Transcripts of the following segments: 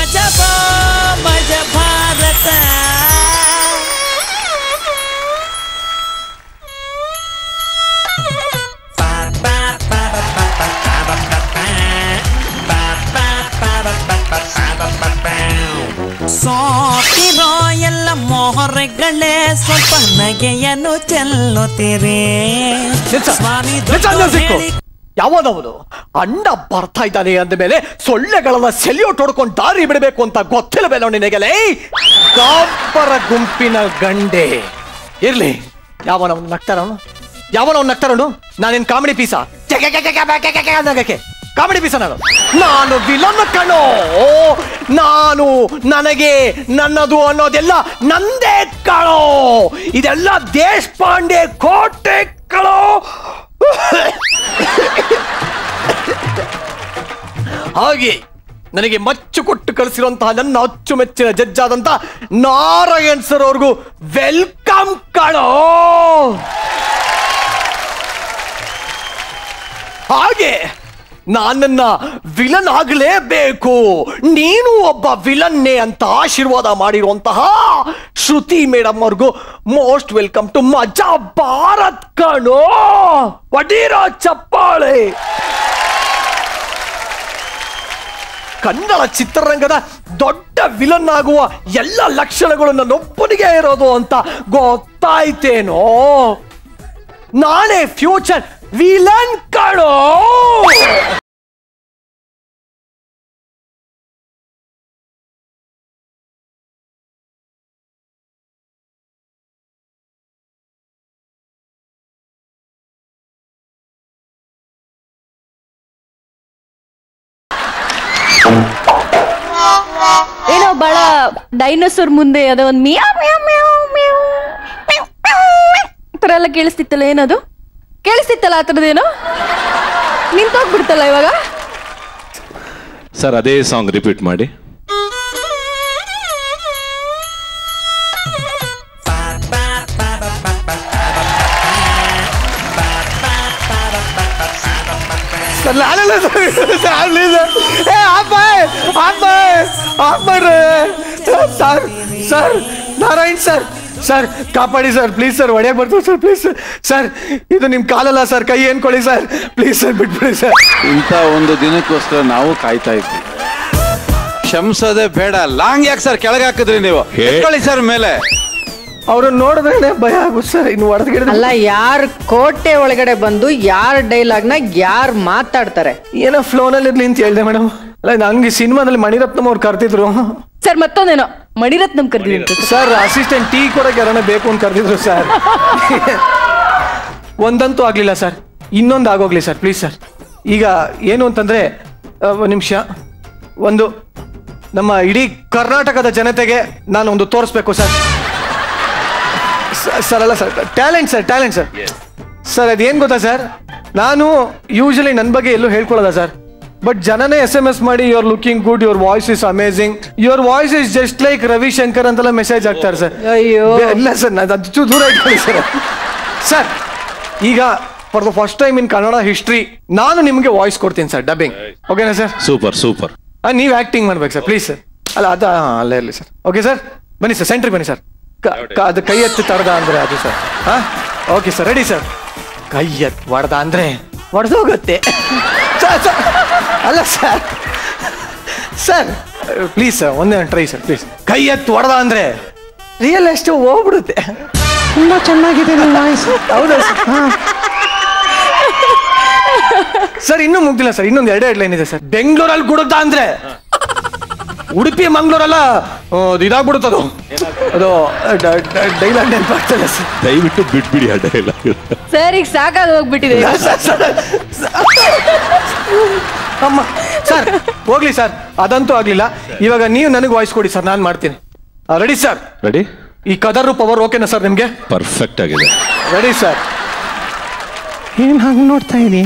ಮಜ ಬಾ ಮಜ ಭಾರತ ಸೋತಿರೋ ಎಲ್ಲ ಮೊಹರೆಗಳೇ ಸ್ವಲ್ಪ ನಗೆಯನ್ನು ಚೆಲ್ಲುತ್ತೀರಿ ಸ್ವಾಮಿ ಹೇಳಿ ಯಾವನವನು ಅಂಡ ಬರ್ತಾ ಇದ್ದಾನೆ ಅಂದ ಮೇಲೆ ಸೊಳ್ಳೆಗಳನ್ನ ಸೆಲ್ಯೂಟ್ ಹೊಡ್ಕೊಂಡು ದಾರಿ ಬಿಡಬೇಕು ಅಂತ ಗೊತ್ತಿಲ್ಲವೇನೋ ನಿನಗೆಲೆ ಕಾಪರ ಗುಂಪಿನ ಗಂಡೆ ಇರ್ಲಿ ಯಾವನವನು ನಗ್ತಾರವನು ಯಾವನವನು ನಗ್ತಾರವನು ನಾನೇನ್ ಕಾಮಿಡಿ ಪೀಸ ಅನ್ನಕ್ಕೆ ಕಾಮಿಡಿ ಪೀಸ ನಾನು ನಾನು ವಿಲನ್ ಕಣೋ ನಾನು ನನಗೆ ನನ್ನದು ಅನ್ನೋದೆಲ್ಲ ನಂದೇ ಕಳೋ ಇದೆಲ್ಲ ದೇಶಪಾಂಡೆ ಕೋಟೆ ಕಳೋ ಹಾಗೆ ನನಗೆ ಮಚ್ಚು ಕೊಟ್ಟು ಕಳಿಸಿರುವಂತಹ ನನ್ನ ಅಚ್ಚುಮೆಚ್ಚಿನ ಜಡ್ಜ್ ಆದಂತ ನಾರಾಯಣ್ ಸರ್ ಅವ್ರಿಗೂ ವೆಲ್ಕಮ್ ಕಣೋ ಹಾಗೆ ನಾನನ್ನ ವಿಲನ್ ಆಗಲೇಬೇಕು ನೀನು ಒಬ್ಬ ವಿಲನ್ನೇ ಅಂತ ಆಶೀರ್ವಾದ ಮಾಡಿರುವಂತಹ ಶ್ರುತಿ ಮೇಡಮ್ ಅವ್ರಿಗೂ most welcome to Majaa Bharath ಕಣೋ ಒಡೀರೋ ಚಪ್ಪಾಳೆ ಕನ್ನಡ ಚಿತ್ರರಂಗದ ದೊಡ್ಡ ವಿಲನ್ ಆಗುವ ಎಲ್ಲ ಲಕ್ಷಣಗಳು ನನ್ನೊಬ್ಬನಿಗೆ ಇರೋದು ಅಂತ ಗೊತ್ತಾಯ್ತೇನೋ ನಾಳೆ ಫ್ಯೂಚರ್ ವಿಲನ್ ಕಣೋ ಏನೋ ಬಹಳ ಡೈನೋಸರ್ ಮುಂದೆ ಅದ ಒಂದ್ ಮಿಯಾ ಮಿಯಾ ಮಿಯಾ ಮಿಯಾ ತರ ಎಲ್ಲ ಕೇಳಿಸ್ತಿತ್ತಲ್ಲ ಏನದು ಕೇಳಿಸ್ತಿತ್ತಲ್ಲ ಆ ಥರದ್ದೇನೋ ನಿಂತೋಗ್ಬಿಡ್ತಲ್ಲ ಇವಾಗ ಸರ್ ಅದೇ ಸಾಂಗ್ ರಿಪೀಟ್ ಮಾಡಿ ಸರ್ ನಾನಲ್ಲ ಸರ್ ನಾನಿಲ್ಲ. ಏ ಅಪ್ಪ ಅಪ್ಪ ಅಪ್ಪ sir sir Narayan sir sir ಕಾಪಾಡಿ ಸರ್ ಪ್ಲೀಸ್ ಸರ್ ಹೊಡೆಯಕ್ಕೆ ಬರ್ತಾರೆ ಸರ್ ಪ್ಲೀಸ್ ಸರ್ ಇದು ನಿಮ್ಮ ಕಾಲಲ್ಲ ಸರ್ ಕೈ ಏನ್ಕೊಳ್ಳಿ ಸರ್ ಪ್ಲೀಸ್ ಸರ್ ಬಿಟ್ಬಿಡಿ ಸರ್ ಇಂಥ ಒಂದು ದಿನಕ್ಕೋಸ್ಕರ ನಾವು ಕಾಯ್ತಾ ಇದ್ವಿ ಕ್ಷಮಿಸೋದೇ ಬೇಡ ಲಾಂಗ್ ಯಾಕೆ ಸರ್ ಕೆಳಗೆ ಹಾಕಿದ್ರಿ ನೀವು ಹೇ. ಎತ್ಕೊಳ್ಳಿ ಸರ್ ಮೇಲೆ ಅವ್ರನ್ನ ನೋಡಿದ್ರೆ ಭಯ ಆಗುತ್ತೆ ಸರ್ ಇನ್ನು ಹೊಡೆದ್ಗಿಡ ಅಲ್ಲ ಯಾರ್ ಕೋಟೆ ಒಳಗಡೆ ಬಂದು ಯಾರ್ ಡೈಲಾಗ್ ನ ಯಾರ್ ಮಾತಾಡ್ತಾರೆ ಏನೋ ಫ್ಲೋನಲ್ಲಿ ಇರ್ಲಿ ಅಂತ ಹೇಳ್ದೆ ಮೇಡಮ್ ಅಲ್ಲ ನಂಗೆ ಸಿನಿಮಾದಲ್ಲಿ ಮಣಿರತ್ನಂ ಅವ್ರು ಕರ್ತಿದ್ರು ಸರ್ ಮತ್ತೊಂದೇನೋ ಮಣಿರತ್ನಂ ಕರ್ದಿದ್ದಂತೆ ಸರ್ ಅಸಿಸ್ಟೆಂಟ್ ಟೀ ಕೊಡಕ್ಕೆ ಯಾರನ್ನ ಬೇಕು ಅಂತ ಕರೆದಿದ್ರು ಸರ್ ಒಂದಂತೂ ಆಗ್ಲಿಲ್ಲ ಸರ್ ಇನ್ನೊಂದು ಆಗೋಗ್ಲಿ ಸರ್ ಪ್ಲೀಸ್ ಸರ್ ಈಗ ಏನು ಅಂತಂದ್ರೆ ಆ, ಒಂದ್ ನಿಮಿಷ ಒಂದು ನಮ್ಮ ಇಡೀ ಕರ್ನಾಟಕದ ಜನತೆಗೆ ನಾನು ಒಂದು ತೋರಿಸ್ಬೇಕು ಸರ್ ಸ- ಸರ್ ಅಲ್ಲ sir talent sir talent sir sir ಅದೇನು ಗೊತ್ತಾ ಸರ್ ನಾನು ಯೂಶಲಿ ನನ್ನ ಬಗ್ಗೆ ಎಲ್ಲೂ ಹೇಳ್ಕೊಳ್ಳೋದ ಸರ್ ಬಟ್ ಜನನೇ ಎಸ್ ಎಮ್ ಎಸ್ ಮಾಡಿ your looking good your voice is amazing your voice is just like Ravishankar ಅಂತೆಲ್ಲ ಮೆಸೇಜ್ ಹಾಕ್ತಾರೆ ಸರ್ ಅಯ್ಯೋ. ಇಲ್ಲ ಸರ್ ನಾನು ಅದು ದೂರ ಇಟ್ಕೊಳ್ಳಿ ಸರ್ ಸರ್ ಈಗ for the first time in Kannada history ನಾನು ನಿಮಗೆ ವಾಯ್ಸ್ ಕೊಡ್ತೀನಿ ಸರ್ ಡಬ್ಬಿಂಗ್ ಓಕೆನಾ ಸರ್ ಸೂಪರ್ ಸೂಪರ್ ನೀವು ಆಕ್ಟಿಂಗ್ ಮಾಡ್ಬೇಕು ಸರ್ ಪ್ಲೀಸ್ ಸರ್ ಅಲ್ಲ ಅದ ಅಲ್ಲೇ ಇರಲಿ ಸರ್ ಓಕೆ ಸರ್ ಬನ್ನಿ ಸರ್ ಸೆಂಟ್ರಿಗೆ ಬನ್ನಿ ಸರ್ ಅದು ಕೈ ಎತ್ತಿ ತಡ್ದ ಅಂದ್ರೆ ಅದು ಸರ್ ಹಾ ಓಕೆ ಸರ್ ರೆಡಿ ಸರ್ ಕೈ ಎತ್ ಹೊಡ್ದ ಅಂದ್ರೆ ಹೊಡೆದೋಗುತ್ತೆ ಸರ್ ಸರ್ ಅಲ್ಲ ಸರ್ ಸರ್ ಪ್ಲೀಸ್ ಸರ್ ಒಂದೇ ಟ್ರೈ ಸರ್ ಪ್ಲೀಸ್ ಕೈ ಎತ್ತು ಹೊಡೆದ ಅಂದ್ರೆ ರಿಯಲ್ ಎಷ್ಟು ಹೋಗ್ಬಿಡುತ್ತೆ ತುಂಬಾ ಚೆನ್ನಾಗಿದೆ ನಿಮ್ಮ ವಾಯ್ಸ್ ಹೌದಾ ಸರ್ ಸರ್ ಇನ್ನೂ ಮುಗ್ದಿಲ್ಲ ಸರ್ ಇನ್ನೊಂದು ಎರಡೇ ಎರಡು ಲೈನ್ ಇದೆ ಸರ್ ಬೆಂಗಳೂರಲ್ಲಿ ಗುಡುತ್ತ ಅಂದ್ರೆ ಉಡುಪಿ ಮಂಗಳೂರೆಲ್ಲ ಆ, ಅದು ಇದಾಗ್ಬಿಡುತ್ತದು ಅದು ಡೈಲಾಗ್ ನೆನಪಾಗ್ತದೆ ಸರ್ ದಯವಿಟ್ಟು ಬಿಟ್ಬಿಡಿ ಆ ಡೈಲಾಗ್ ಸರ್ ಈಗ ಸಾಕಾಗಿ ಹೋಗ್ಬಿಟ್ಟಿದೆ ಅಮ್ಮ ಸರ್ ಹೋಗ್ಲಿ ಸರ್ ಅದಂತೂ ಆಗ್ಲಿಲ್ಲ ಇವಾಗ ನೀವು ನನಗೆ ವಾಯ್ಸ್ ಕೊಡಿ ಸರ್ ನಾನು ಮಾಡ್ತೀನಿ ರೆಡಿ ಸರ್ ರೆಡಿ ಈ ಕದರ್ ಪವರ್ ಓಕೆನಾ ಸರ್ ನಿಮ್ಗೆ ಪರ್ಫೆಕ್ಟ್ ಆಗಿದೆ ರೆಡಿ ಸರ್ ಏನ್ ಹಂಗ್ ನೋಡ್ತಾ ಇದೀಯ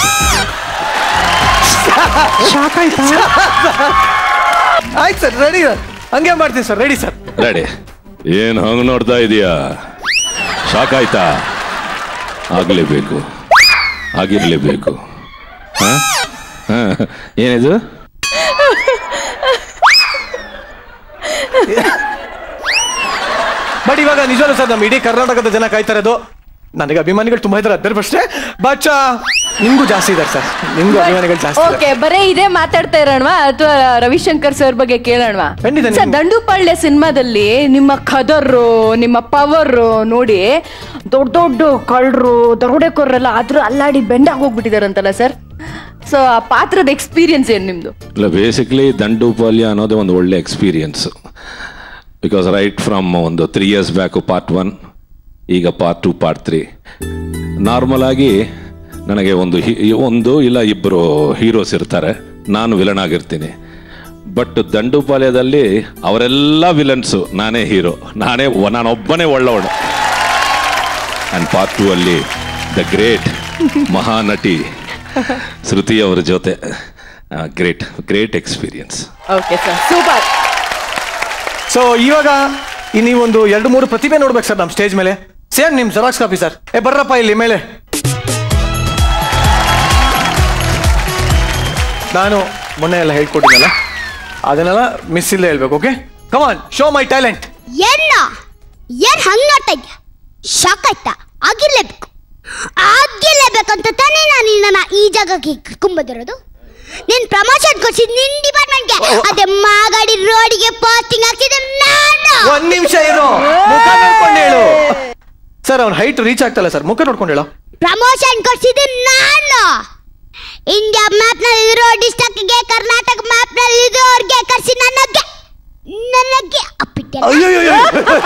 ಆಯ್ತು ಸರ್ ರೆಡಿ ಸರ್ ಹಂಗೆ ಮಾಡ್ತೀನಿ ಸರ್ ರೆಡಿ ಸರ್ ರೆಡಿ ಏನ್ ಹಂಗ್ ನೋಡ್ತಾ ಇದೀಯಾ ಶಾಕ್ ಆಯ್ತಾ ಆಗ್ಲೇಬೇಕು ಆಗಿರ್ಲೇಬೇಕು ಹ? ಹ? ಏನಿದು ಬಟ್ ಇವಾಗ ನಿಜವಾಗ್ಲೂ ಸರ್ ನಮ್ಮ ಇಡೀ ಕರ್ನಾಟಕದ ಜನ ಕಾಯ್ತಾ ಇರೋದು ನನಗೆ ಅಭಿಮಾನಿಗಳು ತುಂಬಾ ಇದ್ದಾರೆ ಅದ್ರ ಅಷ್ಟೇ ಬಟ್ ನಿಮ್ಗೂ ಜಾಸ್ತಿ ಇದ್ದಾರೆ ಸರ್ ನಿಮ್ಗೂ ಅಭಿಮಾನಿಗಳು ಜಾಸ್ತಿ ಇದ್ದಾರೆ ಓಕೆ ಬರೇ ಇದೇ ಮಾತಾಡ್ತಾ ಇರೋಣವಾ ಅಥವಾ ರವಿಶಂಕರ್ ಸರ್ ಬಗ್ಗೆ ಕೇಳೋಣವಾ ಖಂಡಿತ ಸರ್ ನೀವು- ದಂಡುಪಾಳ್ಯ ಸಿನಿಮಾದಲ್ಲಿ ನಿಮ್ಮ ಕದರು ನಿಮ್ಮ ಪವರ್ ನೋಡಿ ದೊಡ್ಡ ದೊಡ್ಡ ಕಳ್ಳರು ದರೋಡೆಕೋರೆಲ್ಲ ಆದ್ರೂ ಅಲ್ಲಾಡಿ ಬೆಂಡಾಗಿ ಹೋಗ್ಬಿಟ್ಟಿದಾರಂತಲ್ಲ ಸರ್ ಸೊ ಆ ಪಾತ್ರದ ಎಕ್ಸ್ಪೀರಿಯನ್ಸ್ ಏನು ನಿಮ್ದು ಇಲ್ಲ ಬೇಸಿಕ್ಲಿ ದಂಡುಪಾಲ್ಯ ಅನ್ನೋದೇ ಒಂದು ಒಳ್ಳೆ ಎಕ್ಸ್ಪೀರಿಯನ್ಸ್ ಬಿಕಾಸ್ ರೈಟ್ ಫ್ರಮ್ ಒಂದು three years back part one ಈಗ part two part three normal ಆಗಿ ನನಗೆ ಒಂದು ಹಿ- ಒಂದು ಇಲ್ಲ ಇಬ್ಬರು ಹೀರೋಸ್ ಇರ್ತಾರೆ ನಾನು ವಿಲನ್ ಆಗಿರ್ತೀನಿ ಬಟ್ ದಂಡುಪಾಳ್ಯದಲ್ಲಿ ಅವರೆಲ್ಲ ವಿಲನ್ಸು ನಾನೇ ಹೀರೋ ನಾನೇ ನಾನೊಬ್ಬನೇ ಒಳ್ಳವಳು ಆ್ಯಂಡ್ ಪಾರ್ಟ್ ಟೂ ಅಲ್ಲಿ ದ ಗ್ರೇಟ್ ಮಹಾನಟಿ ಶ್ರುತಿ ಅವರ ಜೊತೆ great great experience okay sir super so ಇವಾಗ ಈ ನೀವೊಂದು ಎರಡು ಮೂರು ಪ್ರತಿಭೆ ನೋಡ್ಬೇಕು ಸರ್ ನಮ್ಮ ಸ್ಟೇಜ್ ಮೇಲೆ ಸೇಮ್ ನಿಮ್ ಜೆರಾಕ್ಸ್ ಕಾಪಿ ಸರ್ ಏ ಬರ್ರಪ್ಪ ಇಲ್ಲಿ ಮೇಲೆ ನಾನು ಮೊನ್ನೆ ಎಲ್ಲ ಹೇಳ್ಕೊಟ್ಟಿದ್ದಲ್ಲ ಅದನ್ನೆಲ್ಲ ಮಿಸ್ ಇಲ್ಲ ಹೇಳ್ಬೇಕು okay come on show my talent ಏನ್ನ ಏನ್ ಹಂಗ್ ನೋಡ್ತಾ ಇದ್ಯ ಶಾಕ್ ಆಯ್ತಾ ಆಗಿರ್ಲೇಬೇಕು ಆಗಿರ್ಲೇಬೇಕಂತ ತಾನೇ ನಾನು ನಿನ್ನ ಈ ಜಾಗಕ್ಕೆ ಕರ್ಕೊಂಬಂದಿರೋದು ನಿನ್ ಪ್ರಮೋಷನ್ ಕೊಡ್ಸಿದ್ ನಿನ್ ಡಿಪಾರ್ಟ್ಮೆಂಟ್ಗೆ ಅದೇ ಮಾಗಾಡಿ ರೋಡಿಗೆ ಪೋಸ್ಟಿಂಗ್ ಹಾಕ್ಸಿದ್ದು ನಾನು ಒಂದ್ ನಿಮಿಷ ಇರು ಮುಖ ನೋಡ್ಕೊಂಡು ಹೇಳು ಸರ್ ಅವ್ನ ಹೈಟ್ ರೀಚ್ ಆಗ್ತಲ್ಲ ಸರ್ ಮುಖ ನೋಡ್ಕೊಂಡು ಹೇಳು ಪ್ರಮೋಷನ್ ಕೊಡ್ಸಿದ್ದು ನಾನು ಇಂಡಿಯಾ ಮ್ಯಾಪ್ ನಲ್ಲಿ ಇರೋ ಡಿಸ್ಟ್ರಿಕ್ಟ್ಗೆ ಕರ್ನಾಟಕ ಮ್ಯಾಪ್ ನಲ್ಲಿ ಇರೋರ್ಗೆ ಕರ್ಸಿ ನನಗೆ ನನಗೆ ಅಪ್ಪಿಟ್ಟೆ ಅಯ್ಯೋ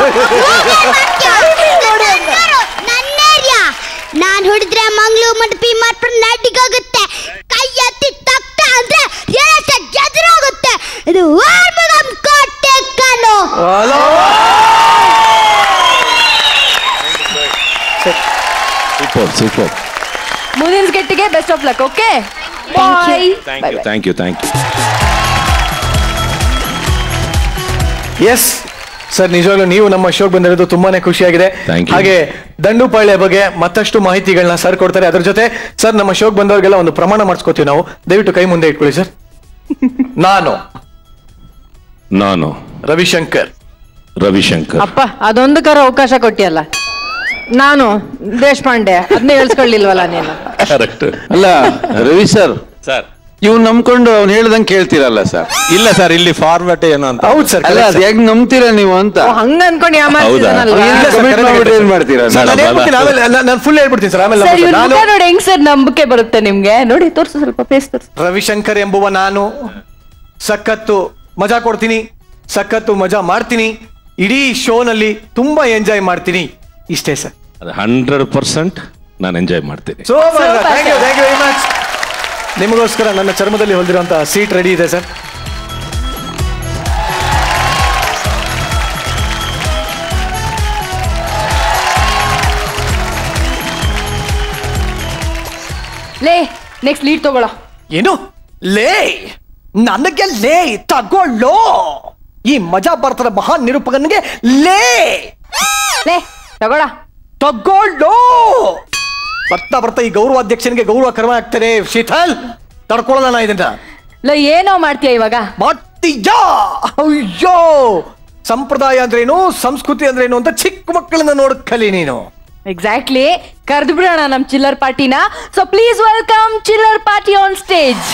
ನನ್ನ ಏರಿಯಾ ನಾನ್ ಹೊಡಿದ್ರೆ ಮಂಗ್ಳೂರ್ ಮಡಪಿ ಮಾತ್ರ ನಡಿಗೋಗುತ್ತೆ ಕೈ ಎತ್ತಿ ತಕ್ಕ ಅಂದ್ರೆ ರಿಯಲ್ ಎಸ್ಟೇಟ್ ಎದುರೋಗುತ್ತೆ ಇದು ವಾರ್ಮಗಂ ಕೋಟೆ ಕಣೋ ಸೂಪರ್ ಸೂಪರ್ ಮುಂದಿನ ಸ್ಕೆಟ್ಟಿಗೆ best of luck okay bye thank you thank you thank you yes sir ನಿಜವಾಗ್ಲೂ ನೀವು ನಮ್ಮ ಶೋಕ್ ಬಂದಿರೋದು ತುಂಬಾನೇ ಖುಷಿಯಾಗಿದೆ Thank you. ಹಾಗೆ ದಂಡುಪಾಳ್ಯ ಬಗ್ಗೆ ಮತ್ತಷ್ಟು ಮಾಹಿತಿಗಳನ್ನ ಸರ್ ಕೊಡ್ತಾರೆ ಅದ್ರ ಜೊತೆ ಸರ್ ನಮ್ಮ ಶೋಕ್ ಬಂದವರಿಗೆಲ್ಲ ಒಂದು ಪ್ರಮಾಣ ಮಾಡಿಸ್ಕೋತೀವಿ ನಾವು ದಯವಿಟ್ಟು ಕೈ ಮುಂದೆ ಇಟ್ಕೊಳ್ಳಿ ಸರ್ ನಾನು ನಾನು ರವಿಶಂಕರ್ ರವಿಶಂಕರ್ ಅಪ್ಪ ಅದೊಂದಕ್ಕಾರ ಅವಕಾಶ ಕೊಟ್ಟಿಯಲ್ಲ ನಾನು ದೇಶಪಾಂಡೆ ಅದನ್ನೇ ಹೇಳ್ಸ್ಕೊಳ್ಳಿಲ್ವಲ್ಲ ನೀನು ಕರೆಕ್ಟ್ ಅಲ್ಲ ರವಿ ಸರ್ ಸರ್ ಇವ್ ನಂಬ್ಕೊಂಡು ಅವ್ನು ಹೇಳ್ದಂಗೆ ಕೇಳ್ತೀರಲ್ಲ ಸರ್ ಇಲ್ಲ ಸರ್ ಇಲ್ಲಿ ಫಾರ್ಮ್ಯಾಟ್ ಏನು ಅಂತ ಹೌದು ಸರ್ ಅಲ್ಲ ಅದ್ ಹೆಂಗ್ ನಂಬ್ತೀರಾ ನೀವು ಅಂತ ಓ, ಹಂಗ ಅನ್ಕೊಂಡು ಯಾಮಾಡ್ತಿದ್ದಾನಲ್ವಾ ಇಲ್ಲ sir, commit correct ಮಾಡ್ಬಿಟ್ಟು ಆಗಿದೆ ಏನ್ sir. ಮಾಡ್ತೀರಾ ಸರ್, ನಾನು ಬೇಡ, ಹೇಳ್ಬಿಡ್ತೀನಿ, ಬೇಡ. ಆಮೇಲೆ ನಾನು- ನಾನು ಫುಲ್ ಹೇಳ್ಬಿಡ್ತೀನಿ ಸರ್ ಆಮೇಲೆ ಸರ್ ನಂಬರ್ತೀನಿ. ಇವ್ರ ನಾನು ಮುಖ ನೋಡಿ ಹೆಂಗ್ ಸರ್ ನಂಬಿಕೆ ಬರುತ್ತೆ ನಿಮ್ಗೆ ನೋಡಿ ತೋರ್ಸು ಸ್ವಲ್ಪ ಫೇಸ್ ತೋರ್ಸು ರವಿಶಂಕರ್ ಎಂಬುವ ನಾನು ಸಖತ್ತು ಮಜಾ ಕೊಡ್ತೀನಿ ಸಖತ್ತು ಮಜಾ ಮಾಡ್ತೀನಿ ಇಡೀ ಶೋನಲ್ಲಿ ತುಂಬಾ ಎಂಜಾಯ್ ಮಾಡ್ತೀನಿ ಇಷ್ಟೇ ಸರ್ ಅದು ಹಂಡ್ರೆಡ್ ಪರ್ಸೆಂಟ್ ನಾನು ಎಂಜಾಯ್ ಮಾಡ್ತೀನಿ so Super, thank you sir. Thank you very much ನಿಮಗೋಸ್ಕರ ನನ್ನ ಚರ್ಮದಲ್ಲಿ ಹೊಂದಿರುವಂತ ಸೀಟ್ ರೆಡಿ ಇದೆ ಸರ್ ಲೇ ನೆಕ್ಸ್ಟ್ ಲೀಡ್ ತಗೊಳ್ಳೋ ಏನು ಲೇ ನನಗೆ ಲೇ ತಗೊಳ್ಳೋ ಈ ಮಜಾ ಭಾರತದ ಮಹಾನ್ ನಿರೂಪಕನಿಗೆ ಲೇ ಲೇ ತಗೊಳ ತಗೊಳ್ಳೋ ಬರ್ತಾ ಬರ್ತಾ ಈ ಗೌರವಾಧ್ಯಕ್ಷನಿಗೆ ಗೌರವ ಕರ್ಮ ಆಗ್ತಾರೆ ಶೀತಲ್ ತಡ್ಕೊಳ್ಳೋಣ ನಾ ಇದನ್ನ ಲೇ ಏನೋ ಮಾಡ್ತೀಯ ಇವಾಗ ಮಾಡ್ತೀಯಾ ಅಯ್ಯೋ ಸಂಪ್ರದಾಯ ಅಂದ್ರೇನು ಸಂಸ್ಕೃತಿ ಅಂದ್ರೇನು ಅಂತ ಚಿಕ್ಕ ಮಕ್ಕಳನ್ನ ನೋಡ್ ಕಲಿ ನೀನು ಎಕ್ಸಾಕ್ಟ್ಲಿ ಕರೆದು ಬಿಡೋಣ ನಮ್ ಚಿಲ್ಲರ್ ಪಾರ್ಟಿನ so please welcome chiller party on stage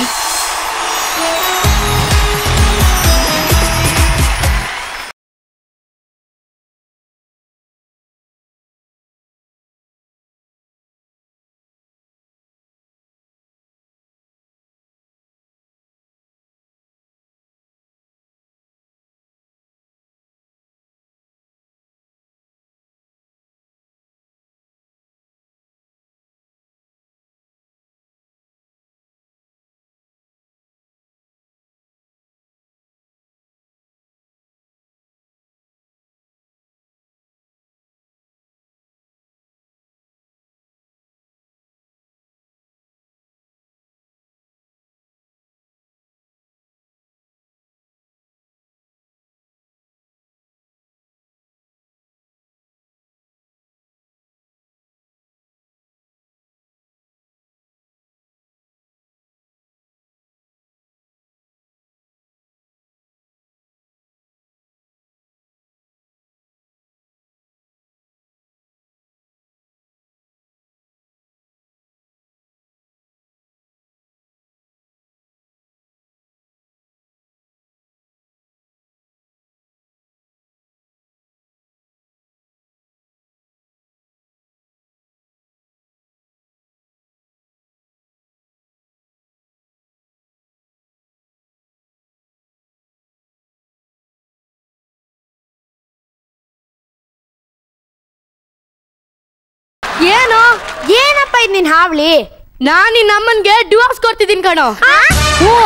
ಏನು ಏನಪ್ಪ ಇದು ನಿನ್ ಹಾವ್ಲಿ ನಾನ್ ನಿನ್ನ ಅಮ್ಮನ್ಗೆ ಡಿವೋರ್ಸ್ ಕೊಡ್ತಿದ್ದೀನಿ ಕಣೋ ಹ್ಞೂ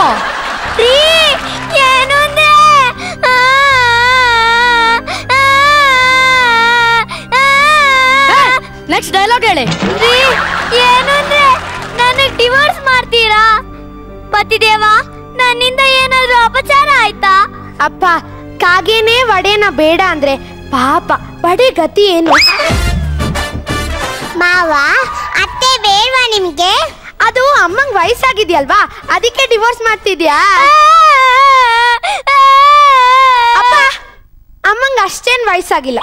ಏನು ಅಂದ್ರೆ ನೆಕ್ಸ್ಟ್ ಡೈಲಾಗ್ ಹೇಳಿ ಏನು ಅಂದ್ರೆ ನನಗ್ ಡಿವೋರ್ಸ್ ಮಾಡ್ತೀರಾ ಪತಿದೇವ ನನ್ನಿಂದ ಏನಾದ್ರೂ ಅಪಚಾರ ಆಯ್ತಾ ಅಪ್ಪ ಕಾಗೇನೆ ವಡೆನ ಬೇಡ ಅಂದ್ರೆ ಪಾಪ ವಡೆ ಗತಿ ಏನು ಮಾವ ಅತ್ತೆ ಬೇಡ್ವಾ ನಿಮ್ಗೆ ಅದು ಅಮ್ಮಂಗ್ ವಯಸ್ಸಾಗಿದ್ಯಲ್ವಾ ಅದಕ್ಕೆ ಡಿವೋರ್ಸ್ ಮಾಡ್ತಿದ್ಯಾ ಅಪ್ಪ ಅಮ್ಮಂಗ್ ಅಷ್ಟೇನ್ ವಯಸ್ಸಾಗಿಲ್ಲ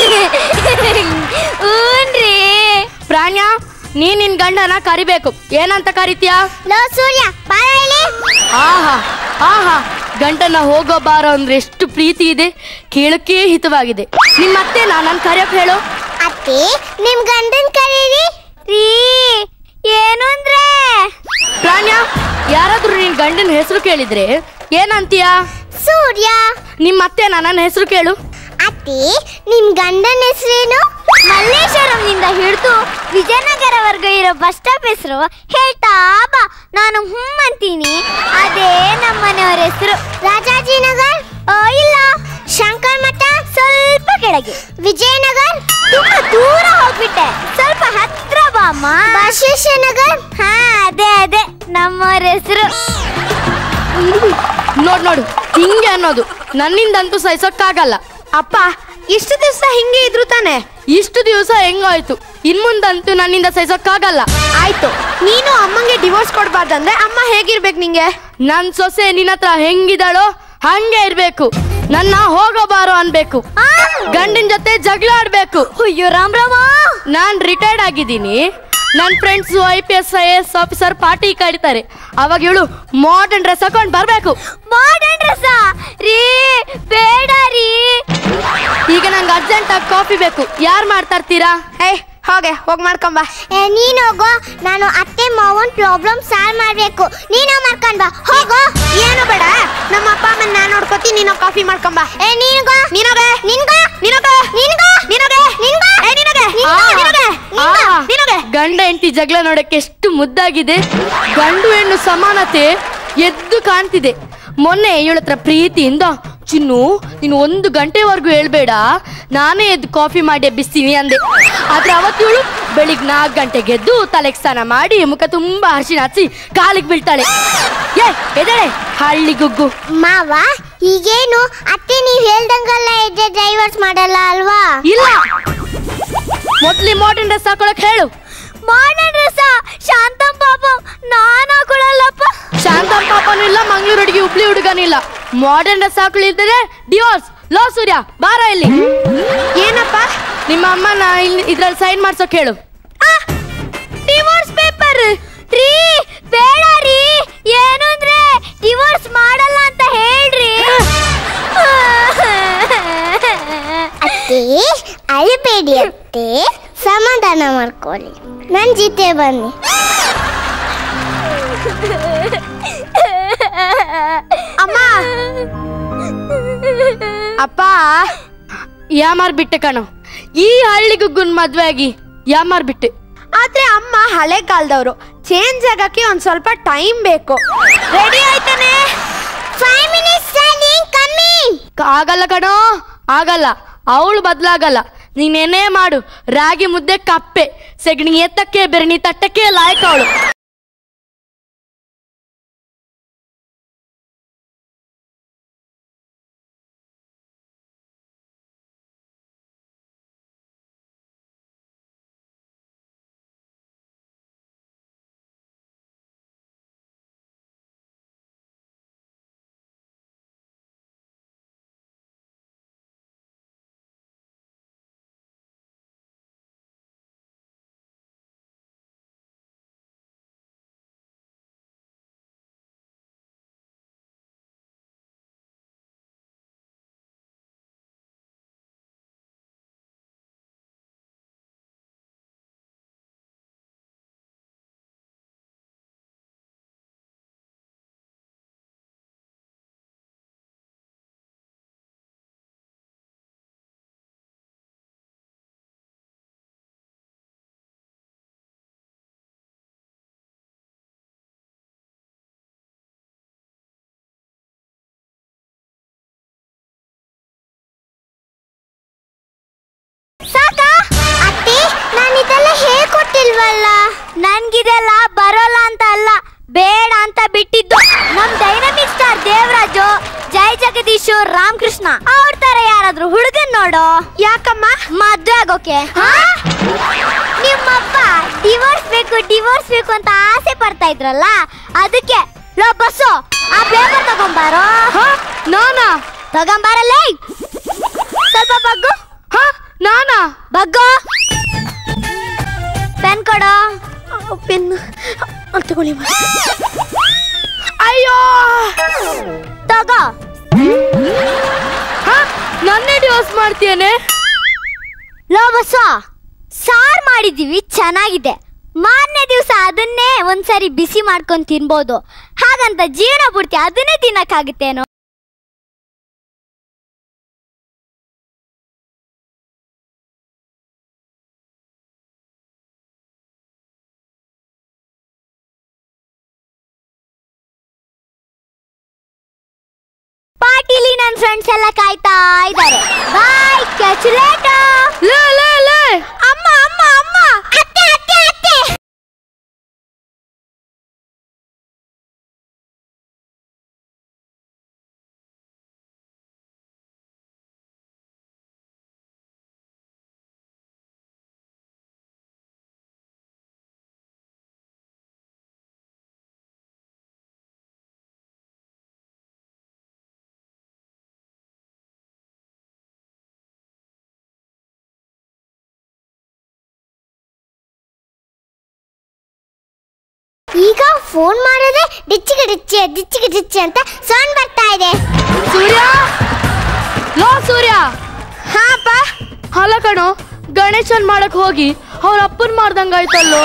ಊನ್ರಿ ಪ್ರಾಣ್ಯ ನೀನ್ ನಿನ್ ಗಂಡನ ಕರಿಬೇಕು ಏನಂತ ಕರಿತೀಯಾ ಲೋ ಸೂರ್ಯ ಬಾರ ಇಲ್ಲಿ ಆಹಾ ಆಹಾ ಗಂಡನ ಹೋಗೋ ಬಾರೋ ಅಂದ್ರೆ ಎಷ್ಟು ಪ್ರೀತಿ ಇದೆ ಕೇಳಕ್ಕೆ ಹಿತವಾಗಿದೆ ನಿಮ್ಮತ್ತೆ ನಾನು ಕರೆಯಕ್ ಹೇಳು ಅತ್ತೆ ನಿಮ್ ಗಂಡನ್ ಕರೀರಿ ರೀ ಏನು ಅಂದ್ರೆ ಪ್ರಾಣ್ಯ ಯಾರಾದ್ರೂ ನಿನ್ ಗಂಡನ ಹೆಸರು ಕೇಳಿದ್ರೆ ಏನಂತೀಯ ಸೂರ್ಯ ನಿಮ್ಮತ್ತೆ ನನ್ನ ಹೆಸರು ಕೇಳು ಅತ್ತೆ ನಿಮ್ ಗಂಡನ ಹೆಸರೇನು ಮಲ್ಲೇಶ್ವರಂನಿಂದ ಹಿಡಿದು ವಿಜಯನಗರವರೆಗೂ ಇರೋ ಬಸ್ ಸ್ಟಾಪ್ ಹೆಸರು ಹೇಳ್ತಾ ಬಾ ನಾನು ಹ್ಮ್ ಅಂತೀನಿ ಅದೇ ನಮ್ಮನೆಯವ್ರ ಹೆಸರು ರಾಜಾಜಿನಗರ್ ಆ, ಇಲ್ಲ ಶಂಕರ್ ಮಠ ಸ್ವಲ್ಪ ಕೆಳಗೆ ವಿಜಯನಗರ್ ತುಂಬಾ ದೂರ ಹೋಗ್ಬಿಟ್ಟೆ ಸ್ವಲ್ಪ ಹತ್ರ ಬಾಮ್ಮ ಬಸವೇಶ್ವರನಗರ್ ಹಾ ಅದೇ ಅದೇ ನಮ್ಮವ್ರ ಹೆಸರು ನೋಡ್ ನೋಡು ಹಿಂಗೆ ಅನ್ನೋದು ನನ್ನಿಂದಂತೂ ಸಹಿಸೋಕ್ಕಾಗಲ್ಲ ಅಪ್ಪ ಇಷ್ಟು ದಿವಸ ಹಿಂಗೆ ಇದ್ರು ತಾನೆ ಇಷ್ಟು ದಿವಸ ಹೆಂಗಾಯ್ತು ಇನ್ ಮುಂದಂತೂ ನನ್ನಿಂದ ಸಹಿಸೋಕ್ಕಾಗಲ್ಲ ಆಯ್ತು ನೀನು ಅಮ್ಮಂಗೆ ಡಿವೋರ್ಸ್ ಕೊಡ್ಬಾರ್ದಂದ್ರೆ ಅಮ್ಮ ಹೇಗಿರ್ಬೇಕು ನಿಂಗೆ ನನ್ ಸೊಸೆ ನಿನ್ನ ಹತ್ರ ಹೆಂಗಿದಾಳೋ ಹಂಗೆ ಇರ್ಬೇಕು ನನ್ನ ಹೋಗಬಾರೋ ಅನ್ಬೇಕು ಗಂಡನ ಜೊತೆ ಜಗಳ ಆಡ್ಬೇಕು ಅಯ್ಯೋ ರಾಮ್ ರಾಮ ನಾನ್ ರಿಟೈರ್ಡ್ ಆಗಿದ್ದೀನಿ ನನ್ನ friends I P S I S officer party ಕರೀತಾರೆ ಅವಾಗ ಹೇಳು ಮಾಡರ್ನ್ ಡ್ರೆಸ್ ಹಾಕೊಂಡ್ ಬರ್ಬೇಕು ಮಾಡರ್ನ್ ಡ್ರೆಸ್ ರೀ ಬೇಡ ರೀ ಈಗ ನಂಗೆ ಅರ್ಜೆಂಟ್ ಆಗಿ ಕಾಫಿ ಬೇಕು ಯಾರು ಮಾಡ್ತಾ ಇರ್ತೀರಾ ಹೇ ಹೋಗೆ ಹೋಗಿ ಮಾಡ್ಕೊಂಬ ಏ, ನೀನ್ ಹೋಗೋ ನಾನು ಅತ್ತೆ ಮಾವನ್ ಪ್ರಾಬ್ಲಮ್ ಸಾಲ್ವ್ ಮಾಡ್ಬೇಕು ನೀನು ಮಾಡ್ಕೊಂಡ್ ಬಾ ಹೋಗೋ ಏನು ಬೇಡ ನಮ್ಮ ಅಪ್ಪ ಅಮ್ಮನ ನಾನು ನೋಡ್ಕೋತೀನಿ ನೀನು ಕಾಫಿ ಮಾಡ್ಕೊಂಬ ಏ ನೀನ್ಗೋ ನೀನೋಗೆ ನಿನ್ಗೋ ನೀನೋಗೆ ನಿನ್ಗೋ ನೀನೋಗೆ ನಿನ್ಗೋ ಏ ನೀನೋಗೆ ನಿನ್ಗೋ, ಆ, ನೀನೋಗೆ ನಿನ್ಗೋ, ಆ, ನೀನೋಗೆ ಗಂಡ ಹೆಂಡತಿ ಜಗಳ ನೋಡಕ್ಕೆ ಎಷ್ಟು ಮುದ್ದಾಗಿದೆ ಗಂಡು ಹೆಣ್ಣು ಸಮಾನತೆ ಎದ್ದು ಕಾಣ್ತಿದೆ ಮೊನ್ನೆ ಇವಳ ಹತ್ರ ಪ್ರೀತಿಯಿಂದ ಚಿನ್ನು ನೀನು ಒಂದು ಗಂಟೆವರೆಗೂ ಹೇಳ್ಬೇಡ ನಾನೇ ಎದ್ದು ಕಾಫಿ ಮಾಡಿ ಎಬ್ಬಿಸ್ತೀನಿ ಅಂದೆ ಆದ್ರೆ ಅವತ್ತು ಇವಳು ಬೆಳಿಗ್ಗೆ ನಾಲ್ಕು ಗಂಟೆಗೆ ಎದ್ದು ತಲೆಗೆ ಸ್ನಾನ ಮಾಡಿ ಮುಖ ತುಂಬಾ ಅರಿಶಿನ ಹಚ್ಚಿ ಕಾಲಿಗೆ ಬೀಳ್ತಾಳೆ ಏ ಎದಳೆ ಹಳ್ಳಿ ಗುಗ್ಗು ಮಾವ ಈಗೇನು ಅತ್ತೆ ನೀವ್ ಹೇಳ್ದಂಗಲ್ಲ ಇದ್ರೆ ಡ್ರೈವರ್ಸ್ ಮಾಡಲ್ಲ ಅಲ್ವಾ ಇಲ್ಲ ಮೊದ್ಲಿ ಮಾಡರ್ನ್ ಡ್ರೆಸ್ ಹಾಕೊಳಕ್ ಹೇಳು ಮಾಡರ್ನ್ ಡ್ರೆಸ್ ಶಾಂತಂ ಪಾಪ ನಾನು ಹಾಕೊಳಲ್ಲಪ್ಪ ಶಾಂತಂ ಪಾಪನೂ ಇಲ್ಲ ಮಂಗಳೂರು ಹುಡುಗಿ ಹುಬ್ಳಿ ಹುಡುಗನೂ ಇಲ್ಲ ಮಾಡರ್ನ್ ಡ್ರೆಸ್ ಹಾಕೊಳ್ಳಿದ್ರೆ ಡಿವೋರ್ಸ್ ಲೋ ಸೂರ್ಯ ಬಾರ ಇಲ್ಲಿ ಏನಪ್ಪ ನಿಮ್ಮ ಅಮ್ಮನ ಇಲ್ಲಿ ಇದ್ರಲ್ಲಿ ಸೈನ್ ಮಾಡ್ಸೋಕ್ ಹೇಳು ಡಿವೋರ್ಸ್ ಪೇಪರ್ ರೀ ಬೇಡ ರೀ ಏನು ಅಂದ್ರೆ ಡಿವೋರ್ಸ್ ಮಾಡಲ್ಲ ಅಂತ ಹೇಳ್ರಿ ಅತ್ತೆ ಅಳಬೇಡಿ ಅತ್ತೆ ಸಮಾಧಾನ ಮಾಡ್ಕೊಳ್ಳಿ ನನ್ನ ಜೊತೆ ಬನ್ನಿ ಅಮ್ಮ ಅಪ್ಪ ಯಾಮಾರ್ ಬಿಟ್ಟೆ ಕಣೋ ಈ ಹಳ್ಳಿ ಗುಗ್ಗುನ್ ಮದ್ವೆ ಆಗಿ ಯಾಮಾರ್ ಬಿಟ್ಟೆ ಆದ್ರೆ ಅಮ್ಮ ಹಳೆ ಕಾಲದವರು ಚೇಂಜ್ ಆಗಕ್ಕೆ ಒಂದ್ ಸ್ವಲ್ಪ ಟೈಮ್ ಬೇಕು ರೆಡಿ ಆಯ್ತಾನೆ ಫೈವ್ ಮಿನಿಟ್ಸ್ ಕಮ್ಮಿಂಗ್ ಆಗಲ್ಲ ಕಣೋ ಆಗಲ್ಲ ಅವಳು ಬದ್ಲಾಗಲ್ಲ ನೀನೇನೇ ಮಾಡು ರಾಗಿ ಮುದ್ದೆ ಕಪ್ಪೆ ಸೆಗಣಿ ಎತ್ತಕ್ಕೆ ಬೆರಣಿ ತಟ್ಟಕ್ಕೆ ಲಾಯಕ ಅವಳು ಇಲ್ವಲ್ಲ ನನ್ಗಿದೆಲ್ಲ ಬರೋಲ್ಲ ಅಂತ ಅಲ್ಲ ಬೇಡ ಅಂತ ಬಿಟ್ಟಿದ್ದು ನಮ್ ಡೈನಮಿಕ್ ಸ್ಟಾರ್ ದೇವರಾಜು ಜೈ ಜಗದೀಶು ರಾಮಕೃಷ್ಣ ಅವ್ರ ತರ ಯಾರಾದ್ರೂ ಹುಡುಗನ್ ನೋಡು ಯಾಕಮ್ಮ ಮದ್ವೆ ಆಗೋಕೆ ನಿಮ್ಮಪ್ಪ ಡಿವೋರ್ಸ್ ಬೇಕು ಡಿವೋರ್ಸ್ ಬೇಕು ಅಂತ ಆಸೆ ಪಡ್ತಾ ಇದ್ರಲ್ಲ ಅದಕ್ಕೆ ಲೋ ಬಸ್ಸು ಆ ಪೇಪರ್ ತಗೊಂಬಾರೋ ನಾನಾ ತಗೊಂಬಾರಲ್ಲೇ ಸ್ವಲ್ಪ ಬಗ್ಗು ಹ ನಾನಾ ಬಗ್ಗು ಪೆನ್ ಕೊಡು ಪೆನ್ ತಗೊಳ್ಳಿ ಅಯ್ಯೋ ತಗೋ ಹ ನನ್ನೇ ಡಿವೋರ್ಸ್ ಮಾಡ್ತೀಯನೆ ಲೋ ಬಸ್ಸ ಸಾರ್ ಮಾಡಿದೀವಿ ಚೆನ್ನಾಗಿದೆ ಮಾರನೇ ದಿವಸ ಅದನ್ನೇ ಒಂದ್ಸರಿ ಬಿಸಿ ಮಾಡ್ಕೊಂಡು ತಿನ್ಬೋದು ಹಾಗಂತ ಜೀವನ ಪೂರ್ತಿ ಅದನ್ನೇ ತಿನ್ನಕ್ಕಾಗುತ್ತೇನೋ ಪಾರ್ಟಿಲಿ ನನ್ನ ಫ್ರೆಂಡ್ಸ್ ಎಲ್ಲ ಕಾಯ್ತಾ ಇದ್ದಾರೆ ಬಾಯ್ ಕ್ಯಾಚ್ ಲೇಟರ್ ಲೇ ಲೇ ಲೇ ಅಮ್ಮ ಅಮ್ಮ ಅಮ್ಮ ಅತ್ತೆ ಅತ್ತೆ ಅತ್ತೆ ಈಗ ಫೋನ್ ಮಾಡಿದ್ರೆ ಡಿಚ್ಚಿಗೆ ಡಿಚ್ಚಿ ಡಿಚ್ಚಿಗೆ ಡಿಚ್ಚಿ ಅಂತ ಸೌಂಡ್ ಬರ್ತಾ ಇದೆ ಸೂರ್ಯ ಲೋ ಸೂರ್ಯ ಹಾ ಅಪ್ಪ ಅಲ್ಲ ಕಣೋ ಗಣೇಶನ್ ಮಾಡಕ್ ಹೋಗಿ ಅವ್ರ ಅಪ್ಪನ್ ಮಾಡ್ದಂಗಾಯ್ತಲ್ಲೋ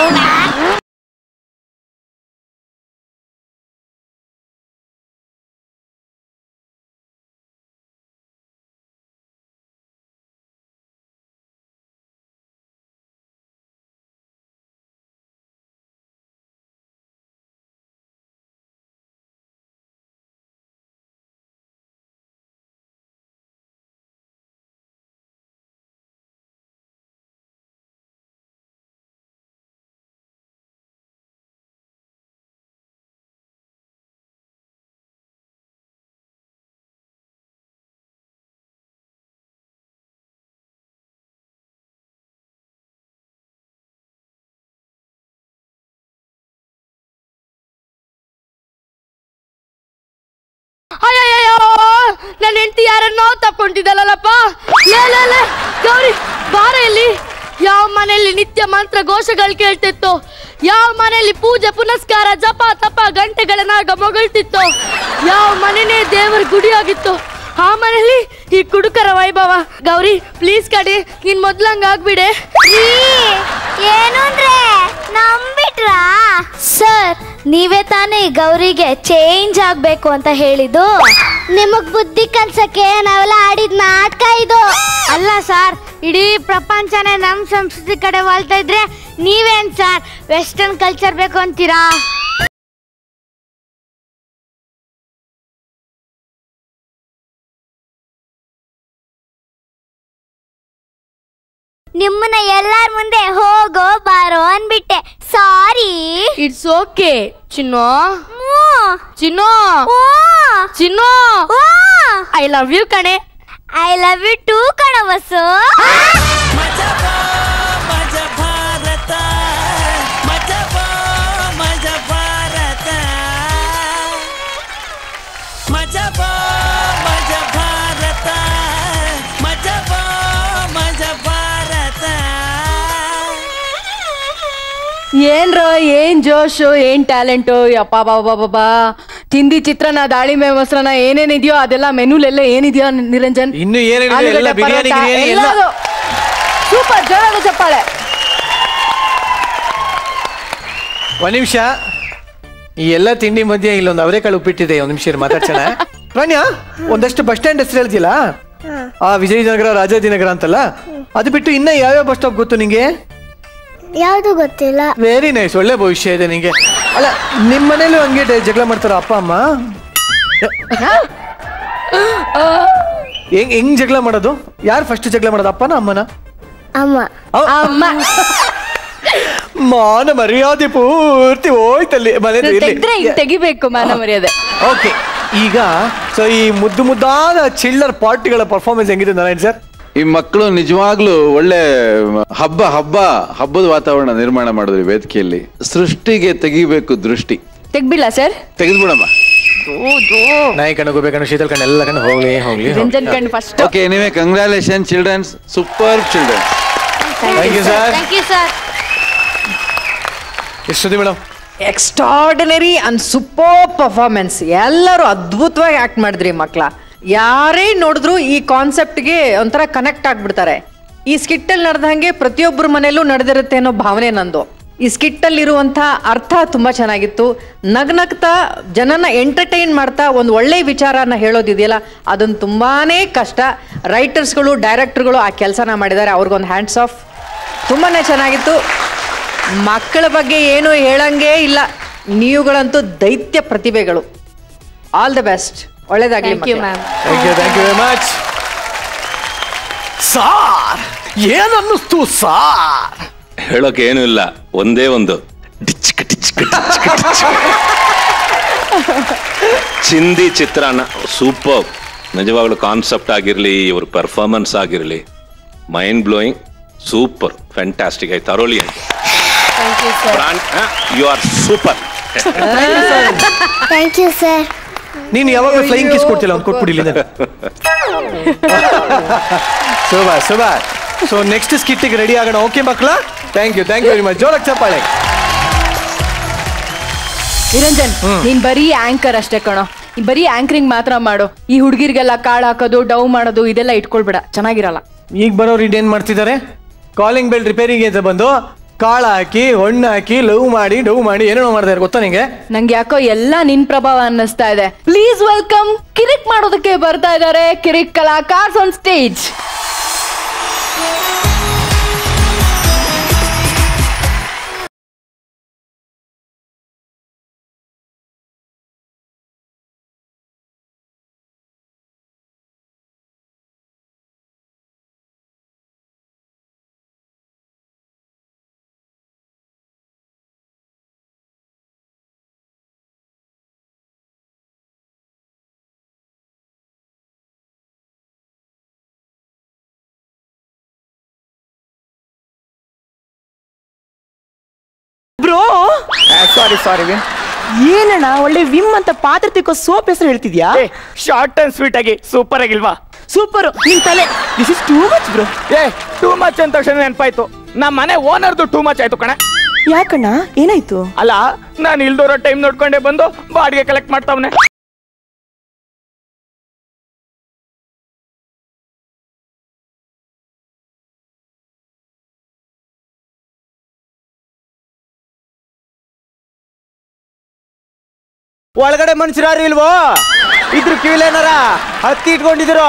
ಅಯ್ಯಯ್ಯೋ ನನ್ನ ಹೆಂಡತಿ ಯಾರನ್ನೋ ತಪ್ಕೊಂಡಿದ್ದಲ್ಲಪ್ಪ ಲೇ ಲೇ ಲೇ ಗೌರಿ ಬಾರ ಇಲ್ಲಿ ಯಾವ ಮನೆಯಲ್ಲಿ ನಿತ್ಯ ಮಂತ್ರ ಘೋಷಗಳು ಕೇಳ್ತಿತ್ತು ಯಾವ ಮನೆಯಲ್ಲಿ ಪೂಜೆ ಪುನಸ್ಕಾರ ಜಪ ತಪ ಗಂಟೆಗಳನ್ನ ಗಮಗೊಳ್ತಿತ್ತು ಯಾವ ಮನೆನೇ ದೇವರ ಗುಡಿಯಾಗಿತ್ತು ಆ ಮನೆಯಲ್ಲಿ ಈ ಕುಡುಕರ ವೈಭವ ಗೌರಿ ಪ್ಲೀಸ್ ಕಡಿ ನೀನ್ ಮೊದ್ಲಂಗ ಆಗ್ಬಿಡೆ ಏನು ಅಂದ್ರೆ ನಂಬಿಟ್ರಾ ಸರ್ ನೀವೇ ತಾನೇ ಈ ಗೌರಿಗೆ ಚೇಂಜ್ ಆಗ್ಬೇಕು ಅಂತ ಹೇಳಿದ್ದು ನಿಮಗ್ ಬುದ್ಧಿ ಕಲ್ಸಕ್ಕೆ ನಾವೆಲ್ಲ ಆಡಿದ ನಾಟಕ ಇದು ಅಲ್ಲ ಸರ್ ಇಡೀ ಪ್ರಪಂಚನೇ ನಮ್ ಸಂಸ್ಕೃತಿ ಕಡೆ ವಾಲ್ತಾ ಇದ್ರೆ ನೀವೇನ್ ಸರ್ ವೆಸ್ಟರ್ನ್ ಕಲ್ಚರ್ ಬೇಕು ಅಂತೀರಾ ನಿಮ್ಮನ್ನ ಎಲ್ಲಾರ ಮುಂದೆ ಹೋಗೋ ಬಾರೋ ಅನ್ಬಿಟ್ಟೆ ಸಾರಿ ಇಟ್ಸ್ ಓಕೆ ಚಿನ್ನೋ ಚಿನ್ನೋ ಚಿನ್ನೋ ಐ ಲವ್ ಯು ಕಣೆ ಐ ಲವ್ ಯು ಟೂ ಕಣ ಬಸ್ಸು ಮಜಾ ಬಾ ಮಜಾ ಭಾರತ ಮಜಾ ಬಾ ಮಜಾ ಭಾರತ ಮಜಾ ಬಾ ಮಜಾ ಭಾರತ ಮಜಾ ಬಾ ಮಜಾ ಭಾರತ ಏನ್ರೋ ಏನ್ ಜೋಶು ಏನ್ ಟ್ಯಾಲೆಂಟು ಯಪ್ಪ ಬಾಬಾ ಬಾಬಾ ತಿಂದಿ ಚಿತ್ರನ ದಾಳಿಂಬೆ ಮೊಸರನ ಏನೇನಿದೆಯೋ ಅದೆಲ್ಲ ಮೆನುಲೆಲ್ಲ ಏನಿದೆಯೋ ನಿರಂಜನ್ ಇನ್ನು ಏನೇನಿದೆ ಎಲ್ಲ ಬಿರಿಯಾನಿ ಗಿರಿಯಾನಿ ಎಲ್ಲ ಸೂಪರ್ ಜೋರಾದ ಚಪ್ಪಾಳೆ ಒಂದ್ ನಿಮಿಷ ಈ ಎಲ್ಲ ತಿಂಡಿ ಮಧ್ಯೆ ಇಲ್ಲೊಂದು ಅವರೆಕಾಳು ಉಪ್ಪಿಟ್ಟಿದೆ ಒಂದ್ ನಿಮಿಷ ಮಾತಾಡ್ಸೋಣ ಪ್ರಾಣ್ಯ ಒಂದಷ್ಟು ಬಸ್ ಸ್ಟ್ಯಾಂಡ್ ಹೆಸರು ಹೇಳ್ತಿಲ್ಲ ಆ ವಿಜಯನಗರ ರಾಜಾಜಿನಗರ ಅಂತಲ್ಲ ಅದು ಬಿಟ್ಟು ಇನ್ನ ಯಾವ್ಯಾವ ಬಸ್ ಸ್ಟಾಪ್ ಗೊತ್ತು ನಿಂಗೆ ಯಾವುದು ಗೊತ್ತಿಲ್ಲ ವೆರಿ ನೈಸ್ ಒಳ್ಳೆ ಭವಿಷ್ಯ ಇದೆ ನಿಂಗೆ ಅಲ್ಲ ನಿಮ್ ಮನೇಲೂ ಹಂಗೆ ಡ- ಜಗಳ ಮಾಡ್ತಾರ ಅಪ್ಪ ಅಮ್ಮ ಹೆಂಗ್ ಹೆಂಗ್ ಜಗಳ ಮಾಡೋದು ಯಾರು ಫಸ್ಟ್ ಜಗಳ ಮಾಡೋದು ಅಪ್ಪನ ಅಮ್ಮನ ಅಮ್ಮ ಅವ್- ಅಮ್ಮ ಮಾನ ಮರ್ಯಾದೆ ಪೂರ್ತಿ ಹೋಯ್ತಲ್ಲಿ ಮನೆ ತೆಗ್ದ್ರೆ ಹಿಂಗ್ ತೆಗಿಬೇಕು ಮಾನ ಮರ್ಯಾದೆ ಓಕೆ ಈಗ ಸೊ ಈ ಮುದ್ದು ಮುದ್ದಾದ ಚಿಲ್ಲರ್ ಪಾರ್ಟಿಗಳ ಪರ್ಫಾರ್ಮೆನ್ಸ್ ಹೆಂಗಿದೆ ನಾರಾಯಣ್ ಸರ್ ಈ ಮಕ್ಕಳು ನಿಜವಾಗ್ಲೂ ಒಳ್ಳೆ ಹಬ್ಬ ಹಬ್ಬ ಹಬ್ಬದ ವಾತಾವರಣ ನಿರ್ಮಾಣ ಮಾಡಿದ್ರಿ ವೇದಿಕೆಯಲ್ಲಿ ಸೃಷ್ಟಿಗೆ ತೆಗಿಬೇಕು ದೃಷ್ಟಿ ತೆಗ್ಬಿಲ್ಲ ಸರ್ ತೆಗೆದ್ಬಿಡಮ್ಮ ನಾಯಿ ಕಣ್ಣು ಗೋಬೆ ಕಣ್ಣು ಶೀತಲ್ ಕಣ್ಣು ಎಲ್ಲ ಕಣ್ಣು ಹೋಗ್ಲಿ ಹೋಗ್ಲಿ ರಂಜನ್ ಕಣ್ ಫಸ್ಟ್ ಓಕೆ ನೀವೇ congratulation children super children thank you sir thank you sir ಎಷ್ಟೊತ್ತಿ madam extraordinary and super performance ಎಲ್ಲರೂ ಅದ್ಭುತವಾಗಿ ಆಕ್ಟ್ ಮಾಡಿದ್ರಿ ಮಕ್ಳ ಯಾರೇ ನೋಡಿದ್ರು ಈ ಕಾನ್ಸೆಪ್ಟ್ಗೆ ಒಂಥರ ಕನೆಕ್ಟ್ ಆಗ್ಬಿಡ್ತಾರೆ ಈ ಸ್ಕಿಟ್ಟಲ್ಲಿ ನಡೆದಂಗೆ ಪ್ರತಿಯೊಬ್ಬರ ಮನೆಯಲ್ಲೂ ನಡೆದಿರುತ್ತೆ ಅನ್ನೋ ಭಾವನೆ ನಂದು ಈ ಸ್ಕಿಟ್ಟಲ್ಲಿ ಇರುವಂಥ ಅರ್ಥ ತುಂಬ ಚೆನ್ನಾಗಿತ್ತು ನಗ್ನಗ್ತಾ ಜನನ ಎಂಟರ್ಟೈನ್ ಮಾಡ್ತಾ ಒಂದು ಒಳ್ಳೆಯ ವಿಚಾರನ ಹೇಳೋದಿದೆಯಲ್ಲ ಅದನ್ನು ತುಂಬಾನೇ ಕಷ್ಟ ರೈಟರ್ಸ್ಗಳು ಡೈರೆಕ್ಟರ್ಗಳು ಆ ಕೆಲಸನ ಮಾಡಿದ್ದಾರೆ ಅವ್ರಿಗೊಂದು ಹ್ಯಾಂಡ್ಸ್ ಆಫ್ ತುಂಬಾ ಚೆನ್ನಾಗಿತ್ತು ಮಕ್ಕಳ ಬಗ್ಗೆ ಏನು ಹೇಳಂಗೇ ಇಲ್ಲ ನೀವುಗಳಂತೂ ದೈತ್ಯ ಪ್ರತಿಭೆಗಳು ಆಲ್ ದ ಬೆಸ್ಟ್ ಒಳ್ಳೇದಾಗ್ಲಿ ಥ್ಯಾಂಕ್ ಯು ಮಕ್ಳೇ. Ma'am thank you thank you very much sir ಏನನ್ನಿಸ್ತು ಸಾರ್ ಹೇಳೋಕೆ ಏನೂ ಇಲ್ಲ ಒಂದೇ ಒಂದು ಡಿಚ್ಕ ಡಿಚ್ಕ ಡಿಚ್ಕ ಡಿಚ್ಕ. ಚಿಂದಿ ಚಿತ್ರಾನ್ನ ಸೂಪರ್ ನಿಜವಾಗ್ಲೂ ಕಾನ್ಸೆಪ್ಟ್ ಆಗಿರಲಿ ಇವ್ರ ಪರ್ಫಾರ್ಮೆನ್ಸ್ ಆಗಿರಲಿ ಮೈಂಡ್ ಬ್ಲೋಯಿಂಗ್ ಸೂಪರ್ ಫ್ಯಾಂಟಾಸ್ಟಿಕ್ ಆಯ್ತು ತರೋಳಿ ಆಯ್ತು you are super thank you sir ನೀನು ಯಾವಾಗ ಫ್ಲೈಯಿಂಗ್ ಕಿಸ್ ಕೊಡ್ತಿಲ್ಲ ಅವ್ನು ಕೊಟ್ಬಿಡಿಲ್ಲ ಶೋಭಾ ಶೋಭಾ ಸೊ ನೆಕ್ಸ್ಟ್ ಸ್ಕಿಟ್ಟಿಗೆ ರೆಡಿ ಆಗೋಣ ಓಕೆ ಮಕ್ಕಳ thank you thank you very much ಜೋರಕ್ಕೆ ಚಪ್ಪಾಳೆ ನಿರಂಜನ್ ನೀನ್ ಬರೀ ಆಂಕರ್ ಅಷ್ಟೇ ಕಣೋ ಈ ಬರೀ ಆಂಕರಿಂಗ್ ಮಾತ್ರ ಮಾಡು ಈ ಹುಡುಗಿರ್ಗೆಲ್ಲ ಕಾಳು ಹಾಕೋದು ಡೌ ಮಾಡೋದು ಇದೆಲ್ಲ ಇಟ್ಕೊಳ್ಬೇಡ ಚೆನ್ನಾಗಿರಲ್ಲ ಈಗ ಬರೋರು ಇನ್ನೇನ್ ಮಾಡ್ತಿದ್ದಾರೆ ಕಾಲಿಂಗ್ ಬೆಲ್ ರಿಪೇರಿಗೆ ಅಂತ ಬಂದು ಕಾಳು ಹಾಕಿ ಹಣ್ಣು ಹಾಕಿ ಲವ್ ಮಾಡಿ ಡವ್ ಮಾಡಿ ಏನೇನೋ ಮಾಡ್ತಾರೆ ಗೊತ್ತಾ ನಿಂಗೆ ನಂಗೆ ಯಾಕೋ ಎಲ್ಲ ನಿನ್ ಪ್ರಭಾವ ಅನ್ನಿಸ್ತಾ ಇದೆ ಪ್ಲೀಸ್ ವೆಲ್ಕಮ್ ಕಿರಿಕ್ ಮಾಡೋದಕ್ಕೆ ಬರ್ತಾ ಇದ್ದಾರೆ ಕಿರಿಕ್ ಕಲಾಕಾರ್ಸ್ on stage bro sorry sorry ಏನಣ್ಣ ಒಳ್ಳೆ ವಿಮ್ ಅಂತ ಪಾತ್ರೆ ತಿಕ್ಕೋ ಸೋಪ್ ಹೆಸರು ಹೇಳ್ತಿದ್ಯಾ ಶಾರ್ಟ್ ಅಂಡ್ ಸ್ವೀಟ್ ಆಗಿ ಸೂಪರ್ ಆಗಿಲ್ವಾ ಸೂಪರ್ ನಿನ್ ತಲೆ this is too much bro ಏ ಟೂ ಮಚ್ ಅಂತ ತಕ್ಷಣ ನೆನಪಾಯ್ತು ನಮ್ಮ ಮನೆ ಓನರ್ದು ಟೂ ಮಚ್ ಆಯ್ತು ಕಣ ಯಾಕಣ್ಣ ಏನಾಯ್ತು ಅಲ್ಲ ನಾನು ಇಲ್ದೋರೋ ಟೈಮ್ ನೋಡ್ಕೊಂಡೆ ಬಂದು ಬಾಡಿಗೆ ಕಲೆಕ್ಟ್ ಮಾಡ್ತಾವನೆ ಒಳಗಡೆ ಮನುಷ್ಯರಾರು ಇಲ್ವೋ ಇದ್ರು ಕಿವಿಲೇನಾರ ಹತ್ತಿ ಇಟ್ಕೊಂಡಿದ್ರು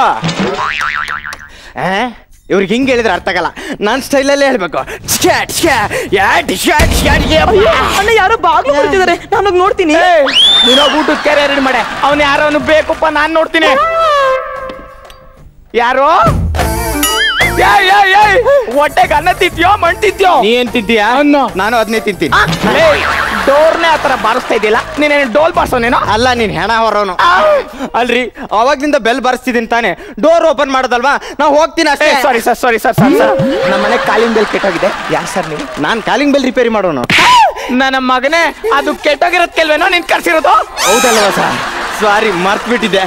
ಇವ್ರಿಗೆ ಹಿಂಗೆ ಹೇಳಿದ್ರೆ ಅರ್ಥ ಆಗಲ್ಲ ನನ್ನ ಸ್ಟೈಲಲ್ಲೇ ಹೇಳ್ಬೇಕು ಛ್ಯಾ, ಛ್ಯಾ, ಯಾ, ಡಿಶ್ಯಾ, ಡಿಶ್ಯಾ, ಡಿಶ್ಯಾ. ಅಣ್ಣ ಯಾರೋ ಬಾಗ್ಲು ಬರ್ತಿದ್ದಾರೆ ನಾನು ನೋಡ್ತೀನಿ ನೀನು ಊಟದ ಕೆರೆ ರೆಡಿ ಮಾಡೆ ಅವ್ನು ಯಾರವನು ಬೇಕಪ್ಪ ನಾನ್ ನೋಡ್ತೀನಿ ಯಾರು ಏಯ್, ಏಯ್, ಏಯ್, ಹೊಟ್ಟೆಗೆ ಅನ್ನ ತಿಂತ್ಯೋ ಮಣ್ ತಿಂತ್ಯೋ ನೀ ಏನ್ ತಿಂತೀಯಾ ನಾನು ಅದನ್ನೇ ತಿಂತೀನಿ ಡೋರ್ನೇ ಆತರ ಬಾರಿಸ್ತಾ ಇದೆಯಲ್ಲ ನೀನೇನು ಡೋಲ್ ಬಾರ್ಸೋನೇನೋ ಅಲ್ಲ ನೀನ್ ಹೆಣ ಹೊರೋನು ಅಲ್ರಿ ಅವಾಗ್ಲಿಂದ ಬೆಲ್ ಬರ್ಸ್ತಿದ್ದೀನಿ ತಾನೆ ಡೋರ್ ಓಪನ್ ಮಾಡೋದಲ್ವಾ ನಾ ಹೋಗ್ತೀನಿ ಅಷ್ಟೇ sorry sir sorry sir sorry sir ನಮ್ಮ ಮನೆ ಕಾಲಿನ ಬೆಲ್ ಕೆಟ್ಟೋಗಿದೆ ಯಾರು ಸರ್ ನೀವು ನಾನ್ ಕಾಲಿಂಗ್ ಬೆಲ್ ರಿಪೇರಿ ಮಾಡೋನು ನನ್ನ ಮಗನೇ ಅದು ಕೆಟ್ಟೋಗಿರೋದ್ ಕೆಲ್ವೇನೋ ನೀನ್ ಕರ್ಸಿರೋದು ಹೌದಲ್ವಾ ಸರ್ ಸಾರಿ ಮರ್ತ್ ಬಿಟ್ಟಿದ್ದೆ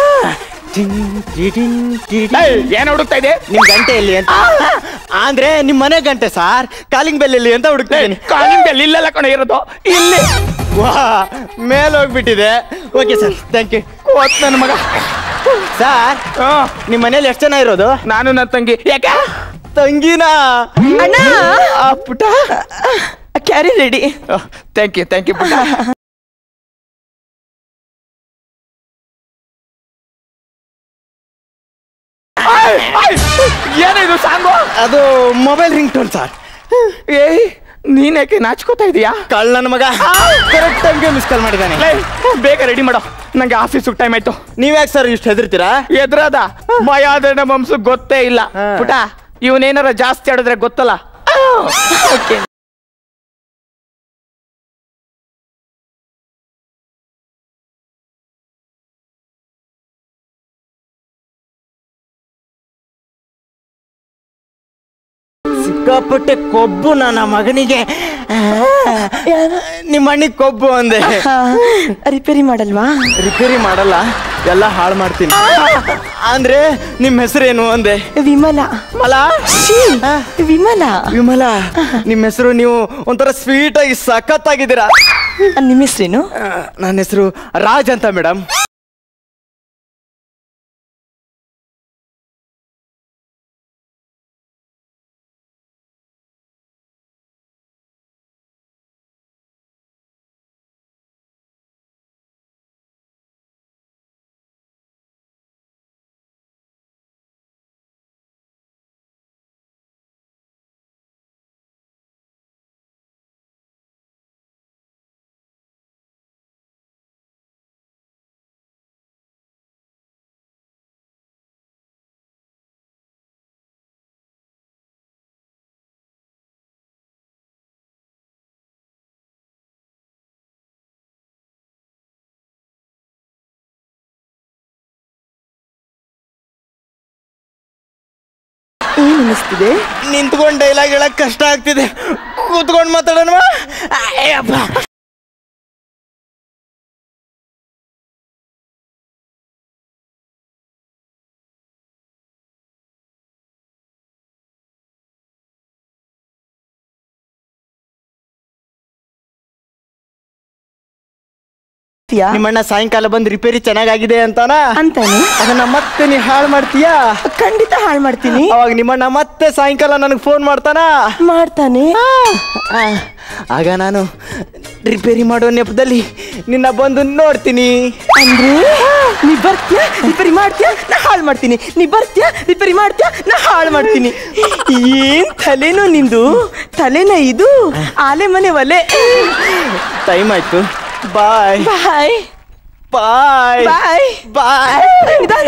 ಏಯ್, ಏನ್ ಹುಡುಕ್ತಾ ಇದೆ ನಿಮ್ ಗಂಟೆ ಎಲ್ಲಿ ಅಂತ ಅಂದ್ರೆ ನಿಮ್ ಮನೆ ಗಂಟೆ ಸಾರ್ ಕಾಲಿಂಗ್ ಬೆಲ್ ಎಲ್ಲಿ ಅಂತ ಹುಡುಕ್ತೀನಿ ಕಾಲಿನ ಬೆಲ್ ಇಲ್ಲೆಲ್ಲ ಕಣ ಇರೋದು ಇಲ್ಲಿ ವಾ ಮೇಲೆ ಹೋಗ್ಬಿಟ್ಟಿದೆ ಓಕೆ ಸರ್ ಥ್ಯಾಂಕ್ ಯು ಓತ್ ನನ್ನ ಮಗ ಸರ್ ಹಾ, ನಿಮ್ ಮನೇಲಿ ಎಷ್ಟು ಜನ ಇರೋದು ನಾನು ನನ್ನ ತಂಗಿ ಯಾಕೆ ತಂಗಿನಾ ಅಣ್ಣ ಪುಟ carry ready thank you thank you ಪುಟ ಆಯ್, ಆಯ್, ಏನಿದು ಸಾಂಗು ಅದು ಮೊಬೈಲ್ ರಿಂಗ್ ಟೋನ್ ಸರ್ ಏಯ್ ನೀನ್ ಯಾಕೆ ನಾಚ್ಕೋತಾ ಇದೀಯಾ ಕಳ್ ನನ್ನ ಮಗ ಕರೆಕ್ಟ್ ಟೈಮ್ಗೆ ಮಿಸ್ ಕಾಲ್ ಮಾಡಿದ್ದಾನೆ ಲೇ, ಬೇಗ ರೆಡಿ ಮಾಡೋ ನಂಗೆ ಆಫೀಸ್ ಟೈಮ್ ಆಯ್ತು ನೀವ್ಯಾಕೆ ಸರ್ ಇಷ್ಟು ಹೆದರ್ತೀರಾ ಎದ್ರದ ಭಯ ಆದ್ರೆ ನಮ್ಮ ವಂಶ ಗೊತ್ತೇ ಇಲ್ಲ ಪುಟ ಇವನೇನಾರ ಜಾಸ್ತಿ ಆಡಿದ್ರೆ ಗೊತ್ತಲ್ಲ ಓಕೆ ಸಿಕ್ಕಾಪಟ್ಟೆ ಕೊಬ್ಬು ನನ್ನ ಮಗನಿಗೆ ನಿಮ್ಮ ಅಣ್ಣಿಗೆ ಕೊಬ್ಬು ಅಂದೆ ರಿಪೇರಿ ಮಾಡಲ್ವಾ ರಿಪೇರಿ ಮಾಡಲ್ಲ ಎಲ್ಲ ಹಾಳು ಮಾಡ್ತೀನಿ ಅಂದ್ರೆ ನಿಮ್ಮ ಹೆಸರೇನು ಅಂದೆ ವಿಮಲ ಮಲ ಶ್ಶೀ, ವಿಮಲ ವಿಮಲ ನಿಮ್ಮ ಹೆಸರು ನೀವು ಒಂಥರ ಸ್ವೀಟ್ ಆಗಿ ಸಖತ್ತಾಗಿದ್ದೀರಾ ನಿಮ್ಮ ಹೆಸರೇನು ನನ್ನ ಹೆಸರು ರಾಜ್ ಅಂತ ಮೇಡಮ್ ಏನ್ ಅನಿಸ್ತಿದೆ ನಿಂತ್ಕೊಂಡು ಡೈಲಾಗ್ ಹೇಳಕ್ ಕಷ್ಟ ಆಗ್ತಿದೆ ಕೂತ್ಕೊಂಡು ಮಾತಾಡೋಣ ಅಯ್ಯಪ್ಪ ಯಾ? ನಿಮ್ಮಣ್ಣ ಸಾಯಂಕಾಲ ಬಂದು ರಿಪೇರಿ ಚೆನ್ನಾಗಾಗಿದೆ ಅಂತಾನ ಅಂತಾನೆ ಅದನ್ನ ಮತ್ತೆ ನೀ ಹಾಳು ಮಾಡ್ತೀಯಾ ಖಂಡಿತ ಹಾಳು ಮಾಡ್ತೀನಿ ಅವಾಗ ನಿಮ್ಮಣ್ಣ ಮತ್ತೆ ಸಾಯಂಕಾಲ ನನಗೆ ಫೋನ್ ಮಾಡ್ತಾನ ಮಾಡ್ತಾನೆ ಆ, ಆಗ ನಾನು ರಿಪೇರಿ ಮಾಡೋ ನೆಪದಲ್ಲಿ ನಿನ್ನ ಬಂದು ನೋಡ್ತೀನಿ ಅಂದ್ರೆ ನೀ ಬರ್ತೀಯ ರಿಪೇರಿ ಮಾಡ್ತೀಯ ನಾ ಹಾಳು ಮಾಡ್ತೀನಿ ನೀ ಬರ್ತೀಯ ರಿಪೇರಿ ಮಾಡ್ತೀಯ ನಾ ಹಾಳು ಮಾಡ್ತೀನಿ ಏನ್ ತಲೆನೋ ನಿಂದು ತಲೆನ ಇದು ಆಲೆ ಮನೆ ಒಲೆ ಟೈಮ್ ಆಯ್ತು ಬಾಯ್ ಬಾಯ್ ಬಾಯ್ ಬಾಯ್ ಬಾಯ್ ನಿಧಾನ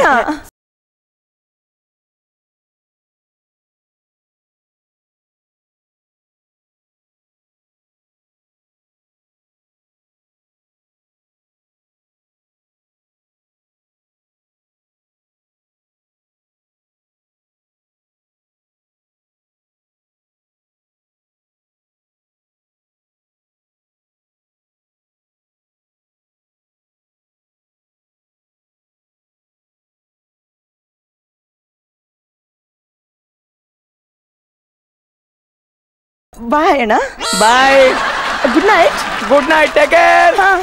ಬಾಯ್ ಅಣ್ಣ bye good night good night take care ಹಾ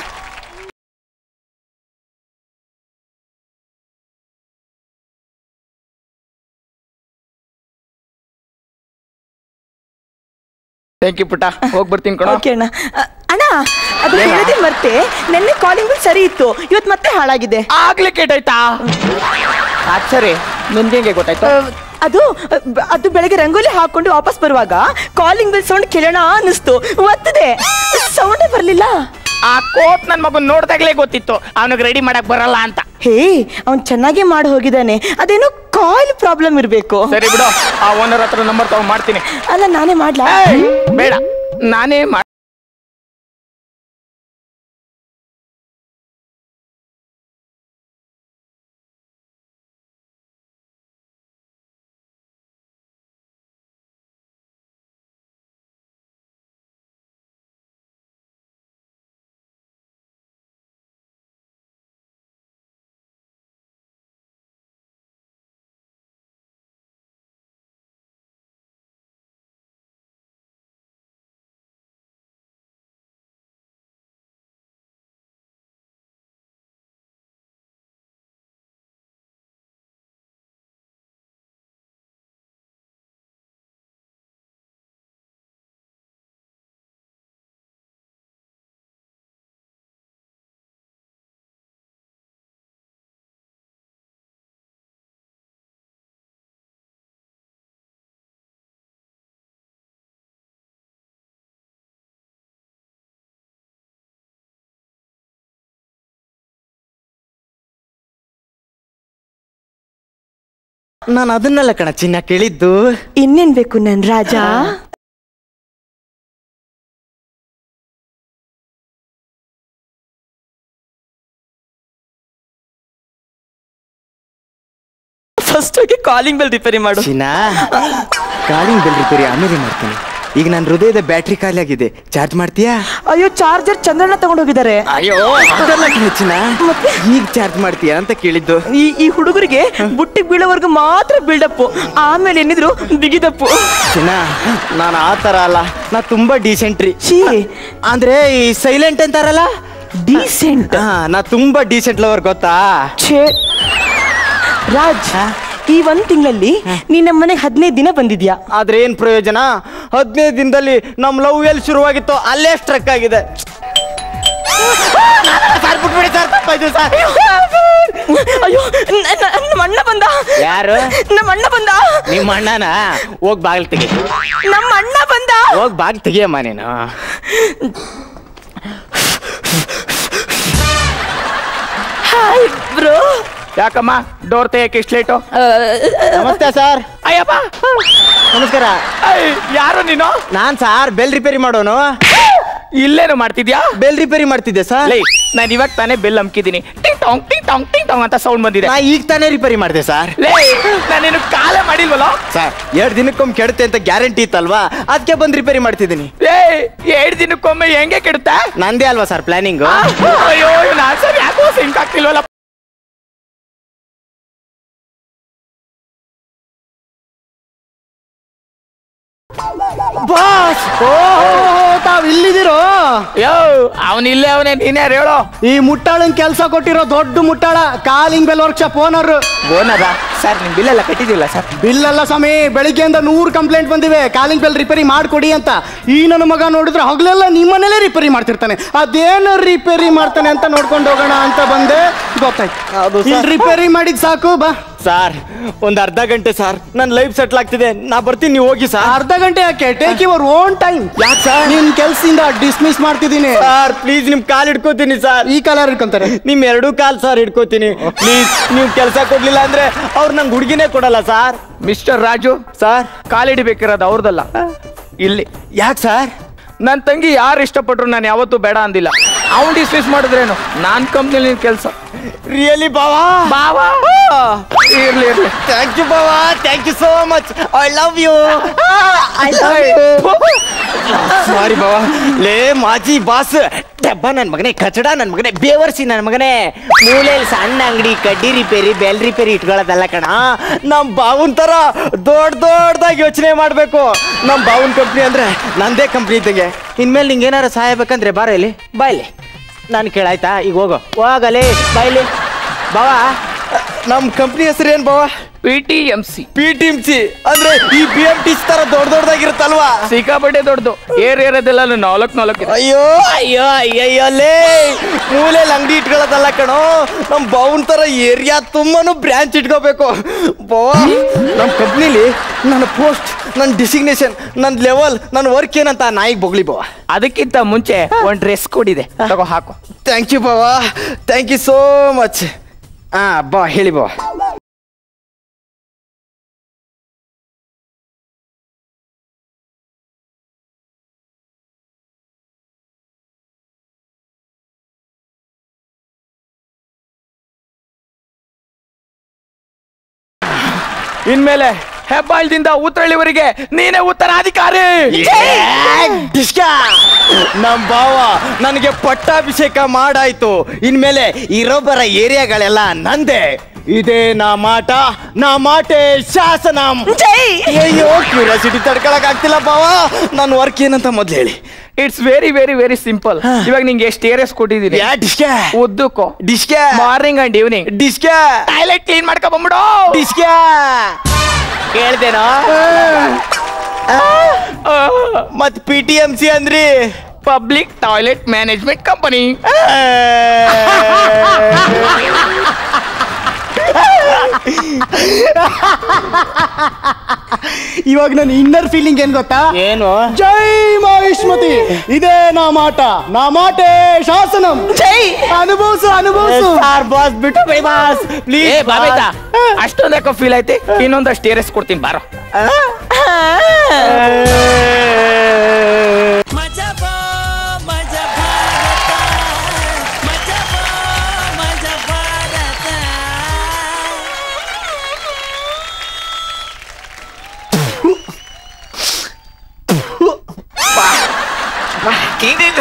ಥ್ಯಾಂಕ್ ಯು ಪುಟ್ಟ ಹೋಗಿ ಬರ್ತೀನಿ ಕಣ ಓಕೆ ಅಣ್ಣ ಅ- ಅಣ್ಣ ಅದು ಹೇಳದೆ ಮತ್ತೆ ನೆನ್ನೆ ಕಾಲಿಂಗ್ ಬಿಲ್ ಸರಿ ಇತ್ತು ಇವತ್ತು ಮತ್ತೆ ಹಾಳಾಗಿದೆ ಆಗ್ಲೇ ಕೆಟ್ಟಾಯ್ತಾ ಅದ್ ಸರಿ ನಿನ್ಗೆ ಗೊತ್ತಾಯ್ತು ಅ, ಅದು ಅ, ಬ- ಅದು ಬೆಳಗ್ಗೆ ರಂಗೋಲಿ ಹಾಕೊಂಡು ವಾಪಸ್ ಬರುವಾಗ ಕಾಲಿಂಗ್ ಬಿಲ್ ಸೌಂಡ್ ಕೇಳೋಣ ಅನ್ನಿಸ್ತು ಒತ್ತದೆ ಸೌಂಡೇ ಬರಲಿಲ್ಲ ಆ ಕೋಟ್ ನನ್ ಮಗನ್ ನೋಡ್ದಾಗ್ಲೇ ಗೊತ್ತಿತ್ತು ಅವನಿಗೆ ರೆಡಿ ಮಾಡಕ್ ಬರಲ್ಲ ಅಂತ ಹೇ ಅವ್ನು ಚೆನ್ನಾಗೇ ಮಾಡಿ ಹೋಗಿದ್ದಾನೆ ಅದೇನೋ ಕಾಯಿಲ್ ಪ್ರಾಬ್ಲಮ್ ಇರಬೇಕು ಸರಿ ಬಿಡು ಆ ಓನರ್ ಹತ್ರ ನಂಬರ್ ತಗೊಂಡ್ ಮಾಡ್ತೀನಿ ಅಲ್ಲ ನಾನೇ ಮಾಡ್ಲಾ ಏಯ್, ಬೇಡ ನಾನೇ ಮಾಡ್ ನಾನು ಅದನ್ನೆಲ್ಲ ಕಣ ಚಿನ್ನ ಕೇಳಿದ್ದು ಇನ್ನೇನ್ ಬೇಕು ನನ್ ರಾಜ ಫಸ್ಟ್ ಹೋಗಿ ಕಾಲಿಂಗ್ ಬೆಲ್ ರಿಪೇರಿ ಮಾಡು ಚಿನ್ನ ಕಾಲಿಂಗ್ ಬೆಲ್ ರಿಪೇರಿ ಆಮೇಲೆ ಮಾಡ್ತೀನಿ ಈಗ ನನ್ನ ಹೃದಯದ ಬ್ಯಾಟ್ರಿ ಖಾಲಿ ಆಗಿದೆ ಚಾರ್ಜ್ ಮಾಡ್ತೀಯಾ ಅಯ್ಯೋ ಚಾರ್ಜರ್ ಚಂದ್ರಣ್ಣ ತಗೊಂಡೋಗಿದ್ದಾರೆ ಅಯ್ಯೋ ಅದೆಲ್ಲ ಹೆಚ್ಚಿನ ಈಗ ಚಾರ್ಜ್ ಮಾಡ್ತೀಯಾ ಅಂತ ಕೇಳಿದ್ದು ಈ ಈ ಹುಡುಗರಿಗೆ ಬುಟ್ಟಿಗೆ ಬೀಳೋವರೆಗೂ ಮಾತ್ರ ಬಿಲ್ಡಪ್ ಆಮೇಲೆ ಏನಿದ್ರು ಬಿಗಿದಪ್ಪು ಚಿನ್ನ ನಾನು ಆ ಥರ ಅಲ್ಲ ನಾ ತುಂಬಾ ಡೀಸೆಂಟ್ ರೀ ಛೀ ಅಂದ್ರೆ ಈ ಸೈಲೆಂಟ್ ಅಂತಾರಲ್ಲ ಡೀಸೆಂಟ್ ಹಾ ನಾ ತುಂಬಾ ಡೀಸೆಂಟ್ ಲವರ್ ಗೊತ್ತಾ ಛೇ ರಾಜ್ ಈ ಒಂದ್ ತಿಂಗಳಲ್ಲಿ ನೀನ್ ನಮ್ಮ ಮನೆಗೆ ಹದಿನೈದು ದಿನ ಬಂದಿದ್ಯಾ ಆದ್ರೆ ಏನ್ ಪ್ರಯೋಜನ ಹದಿನೈದು ದಿನದಲ್ಲಿ ನಮ್ ಲವ್ ಎಲ್ಲಿ ಶುರುವಾಗಿತ್ತು ಅಲ್ಲೇ ಸ್ಟ್ರಕ್ ಆಗಿದೆ ಸರ್ ಬಿಟ್ಬಿಡಿ ಸರ್ ತಪ್ಪಾಯ್ತು ಸರ್ ಅಯ್ಯೋ ನ- ನ- ನಮ್ಮ ಅಣ್ಣ ಬಂದ ಯಾರು ನಮ್ಮ ಅಣ್ಣ ಬಂದ ನಿಮ್ಮ ಅಣ್ಣನ ಹೋಗ್ ಬಾಗಿಲು ತೆಗಿ ನಮ್ಮ ಅಣ್ಣ ಬಂದ ಹೋಗ್ ಬಾಗಿಲು ತೆಗಿಯಮ್ಮ ನೀನು ಹಾಯ್ ಬ್ರೋ ಯಾಕಮ್ಮ ಡೋರ್ ತೆಗಿಯಕ್ಕೆ ಇಷ್ಟು ಲೇಟು ನಮಸ್ತೆ ಸರ್ ಅಯ್ಯಪ್ಪ ನಮಸ್ಕಾರ ಅಯ್ಯ್, ಯಾರು ನೀನು ನಾನ್ ಸಾರ್ ಬೆಲ್ ರಿಪೇರಿ ಮಾಡೋನು ಇಲ್ಲೇನು ಮಾಡ್ತಿದ್ಯಾ ಬೆಲ್ ರಿಪೇರಿ ಮಾಡ್ತಿದ್ದೆ ಸರ್ ಲೇ ನಾನು ಇವಾಗ ತಾನೇ ಬೆಲ್ ಅಮ್ಕಿದ್ದೀನಿ ಟಿಂಗ್ ಟಾಂಗ್ ಟಿಂಗ್ ಟಾಂಗ್ ಟಿಂಗ್ ಟಾಂಗ್ ಅಂತ ಸೌಂಡ್ ಬಂದಿದೆ ನಾ ಈಗ ತಾನೇ ರಿಪೇರಿ ಮಾಡಿದೆ ಸರ್ ಲೇ ನಾನೇನು ಕಾಲೇ ಮಾಡಿಲ್ವಲ್ಲ ಸರ್ ಎರಡು ದಿನಕ್ಕೊಮ್ಮೆ ಕೆಡುತ್ತೆ ಅಂತ ಗ್ಯಾರಂಟಿ ಇತ್ತಲ್ವಾ ಅದಕ್ಕೆ ಬಂದು ರಿಪೇರಿ ಮಾಡ್ತಿದ್ದೀನಿ ಏ ಎರಡು ದಿನಕ್ಕೊಮ್ಮೆ ಹೆಂಗೆ ಕೆಡುತ್ತಾ ನಂದೇ ಅಲ್ವಾ ಸರ್ ಪ್ಲಾನಿಂಗು ಅಯ್ಯೋ ನಾನು ಸರ್ ಯಾಕೋ ಸಿಂಕ್ ಆಗ್ತಿಲ್ವಲ್ಲ ಬಾಸ್ ಓ ತಾವ್ ಇಲ್ಲಿದ್ದೀರೋ ಯೋ ಅವನ್ ಇಲ್ಲೇ ಅವನೇ ನೀನೇ ಹೇಳೋ ಈ ಮುಟ್ಟಾಳನ್ ಕೆಲಸ ಕೊಟ್ಟಿರೋ ದೊಡ್ಡ ಮುಟ್ಟಾಳ ಕಾಲಿಂಗ್ ಬೆಲ್ ವರ್ಕ್ಶಾಪ್ ಓನರ್ ಓನರ ಸರ್ ನಿಮ್ ಬಿಲ್ ಎಲ್ಲ ಕಟ್ಟಿದಿಲ್ಲ ಸರ್ ಬಿಲ್ ಅಲ್ಲ ಸ್ವಾಮಿ ಬೆಳಿಗ್ಗೆಯಿಂದ ನೂರು ಕಂಪ್ಲೇಂಟ್ ಬಂದಿವೆ ಕಾಲಿಂಗ್ ಬೆಲ್ ರಿಪೇರಿ ಮಾಡ್ಕೊಡಿ ಅಂತ ಈ ನನ್ನ ಮಗ ನೋಡಿದ್ರೆ ಹಗಲೆಲ್ಲ ನಿಮ್ಮನೇಲೆ ರಿಪೇರಿ ಮಾಡ್ತಿರ್ತಾನೆ ಅದೇನು ರಿಪೇರಿ ಮಾಡ್ತಾನೆ ಅಂತ ನೋಡ್ಕೊಂಡು ಹೋಗೋಣ ಅಂತ ಬಂದೆ ಗೊತ್ತಾಯ್ತು ಇಲ್ಲಿ ರಿಪೇರಿ ಮಾಡಿದ್ ಸಾಕು ಬಾ ಸರ್ ಒಂದ್ ಅರ್ಧ ಗಂಟೆ ಸರ್ ನನ್ನ ಲೈಫ್ ಸೆಟ್ಲ್ ಆಗ್ತಿದೆ ನಾ ಬರ್ತೀನಿ ನೀವು ಹೋಗಿ ಸರ್ ಅರ್ಧ ಗಂಟೆ ಯಾಕೆ ಟೇಕ್ ಯುವರ್ ಓನ್ ಟೈಮ್ ಯಾಕೆ ಸರ್ ನಿನ್ ಕೆಲ್ಸದಿಂದ ಡಿಸ್ಮಿಸ್ ಮಾಡ್ತಿದ್ದೀನಿ ಸರ್ ಪ್ಲೀಸ್ ನಿಮ್ ಕಾಲ್ ಹಿಡ್ಕೋತೀನಿ ಸರ್ ಈ ಕಲರ್ ಇಟ್ಕೊಂತಾರೆ ನಿಮ್ ಎರಡು ಕಾಲ್ ಸರ್ ಹಿಡ್ಕೋತೀನಿ ಪ್ಲೀಸ್ ನೀವು ಕೆಲಸ ಕೊಡ್ಲಿಲ್ಲ ಅಂದ್ರೆ ಅವ್ರು ನಂಗೆ ಹುಡುಗಿನೇ ಕೊಡಲ್ಲ ಸರ್ ಮಿಸ್ಟರ್ ರಾಜು ಸರ್ ಕಾಲಿಡಿಬೇಕಿರೋದು ಅವ್ರದಲ್ಲ ಇಲ್ಲಿ ಯಾಕೆ ಸರ್ ನನ್ನ ತಂಗಿ ಯಾರು ಇಷ್ಟಪಟ್ರು ನಾನು ಯಾವತ್ತೂ ಬೇಡ ಅಂದಿಲ್ಲ ಅವ್ನು ಡಿಸ್ಮಿಸ್ ಮಾಡಿದ್ರೇನು ನಾನ್ ಕಂಪ್ನಿಲಿ ಕೆಲಸ ರಿಯಲಿ ಬಾವಾ ಬಾವಾ ಇರ್ಲಿ ಇರ್ಲಿ ಥ್ಯಾಂಕ್ ಯು ಬಾವಾ thank you so much I love you I love you sorry ಬಾವಾ ಲೇ ಮಾಜಿ ಬಾಸ್ ಡಬ್ಬ ನನ್ನ ಮಗನೇ ಕಚಡ ನನ್ನ ಮಗನೇ ಬೇವರ್ಸಿ ನನ್ನ ಮಗನೇ ಮೂಲೆಯಲ್ಲಿ ಸಣ್ಣ ಅಂಗಡಿ ಕಡ್ಡಿ ರಿಪೇರಿ ಬೆಲ್ ರಿಪೇರಿ ಇಟ್ಕೊಳ್ಳೋದಲ್ಲ ಕಣ ನಮ್ಮ ಬಾವುನ್ ತರ ದೊಡ್ಡ ದೊಡ್ಡದಾಗಿ ಯೋಚನೆ ಮಾಡಬೇಕು ನಮ್ಮ ಬಾವುನ್ ಕಂಪ್ನಿ ಅಂದ್ರೆ ನಂದೇ ಕಂಪ್ನಿ ಇದ್ದಂಗೆ ಇನ್ಮೇಲೆ ನಿಂಗೆ ಏನಾರು ಸಹಾಯ ಬೇಕಂದ್ರೆ ಬಾರ ಇಲ್ಲಿ ಬಾಯ್ಲಿ ನಾನು ಕೇಳಾಯ್ತಾ ಈಗ ಹೋಗೋ ಹೋಗಲೇ ಬಾಯ್ಲಿ ಬಾವಾ ನಮ್ಮ ಕಂಪ್ನಿ ಹೆಸರು ಏನು ಬಾವಾ P T M C P T M C ಅಂದ್ರೆ ಈ ಬಿ ಎಂ ಟಿ ತರ ದೊಡ್ಡ ದೊಡ್ಡದಾಗಿರುತ್ತಲ್ವಾ ಸಿಕ್ಕಾಪಟ್ಟೆ ದೊಡ್ಡದು ಏರ್ ಏರದೆಲ್ಲ ನಾಲ್ಕು ನಾಲ್ಕು ಇದೆ. ಅಯ್ಯೋ ಅಯ್ಯೋ ಅಯ್ಯಯ್ಯೋ ಲೇ ಮೂಲೆಯಲ್ಲಿ ಅಂಗಡಿ ಇಟ್ಕೊಳ್ಳೋದಲ್ಲ ಕಣೋ ನಮ್ ಬೌನ್ ತರ ಏರಿಯಾ ತುಂಬಾನು ಬ್ರಾಂಚ್ ಇಟ್ಕೋಬೇಕು ಬೋ ನಮ್ಮ ಕಂಪ್ನಿಲಿ ನನ್ನ ಪೋಸ್ಟ್ ನನ್ನ ಡಿಸಿಗ್ನೇಷನ್ ನನ್ನ ಲೆವೆಲ್ ನನ್ನ ವರ್ಕ್ ಏನಂತ ನಾಯಿಗೆ ಬೊಗ್ಲಿ ಬೋ ಅದಕ್ಕಿಂತ ಮುಂಚೆ ಒಂದ್ ಡ್ರೆಸ್ ಕೊಡಿದೆ ತಗೋ ಹಾಕು ಥ್ಯಾಂಕ್ ಯು ಬಾವಾ ಥ್ಯಾಂಕ್ ಯು ಸೋ ಮಚ್ ಹಾ ಬಾ ಹೇಳಿ ಬಾ ಇನ್ಮೇಲೆ ಹೆಬ್ಬಾಳ್ದಿಂದ ಉತ್ತರಳ್ಳಿವರೆಗೆ ನೀನೇ ಉತ್ತರಾಧಿಕಾರಿ ಡಿಸ್ಕಾ ನಮ್ ಭಾವ ನನಗೆ ಪಟ್ಟಾಭಿಷೇಕ ಮಾಡಾಯ್ತು ಇನ್ಮೇಲೆ ಇರೋಬರ ಏರಿಯಾಗಳೆಲ್ಲ ನಂದೇ ಇದೇ ನಾ ಮಾಟ ನಾ ಮಾಟೆ ಶಾಸನ ಅಯ್ಯೋ ಕ್ಯೂರಿಯಾಸಿಟಿ ತಡ್ಕೊಳಕ್ ಆಗ್ತಿಲ್ಲ ಭಾವ ನನ್ನ ವರ್ಕ್ ಏನಂತ ಮೊದ್ಲು ಹೇಳಿ it's very very very simple ಇವಾಗ ನಿಂಗೆ ಎಷ್ಟು ಏರಿಯಾಸ್ ಕೊಟ್ಟಿದ್ದೀನಿ ಯಾ ಡಿಸ್ಕಾ ಉದ್ದಕ್ಕೋ ಡಿಸ್ಕಾ ಮಾರ್ನಿಂಗ್ ಅಂಡ್ ಈವ್ನಿಂಗ್ ಡಿಸ್ಕಾ ಟಾಯ್ಲೆಟ್ ಕ್ಲೀನ್ ಮಾಡ್ಕೊ ಬಂದ್ಬಿಡು ಡಿಸ್ಕಾ ಕೇಳ್ದೇನೋ ಮತ್ ಪಿ ಟಿ ಎಂ ಸಿ ಅಂದ್ರಿ ಪಬ್ಲಿಕ್ ಟಾಯ್ಲೆಟ್ ಮ್ಯಾನೇಜ್ಮೆಂಟ್ ಕಂಪನಿ ಇವಾಗ ನನ್ನ ಇನ್ನರ್ ಫೀಲಿಂಗ್ ಏನ್ ಗೊತ್ತಾ ಏನು ಜೈ ಮಹಿಷ್ಮತಿ ಇದೇ ನಾ ಮಾಟ ನಾ ಮಾಟೆ ಶಾಸನಂ ಜೈ ಅನುಭವಿಸು ಅನುಭವಿಸು ಸಾರ್ ಬಾಸ್ ಬಿಟ್ಟು ಬೈ ಬಾಸ್ ಏ ಪ್ಲೀಸ್ ಬಾಬೇತಾ ಅಷ್ಟೊಂದು ಯಾಕೋ ಫೀಲ್ ಐತಿ ಇನ್ನೊಂದಷ್ಟು ಏರಿಯಾಸ್ ಕೊಡ್ತೀನಿ ಬಾರೋ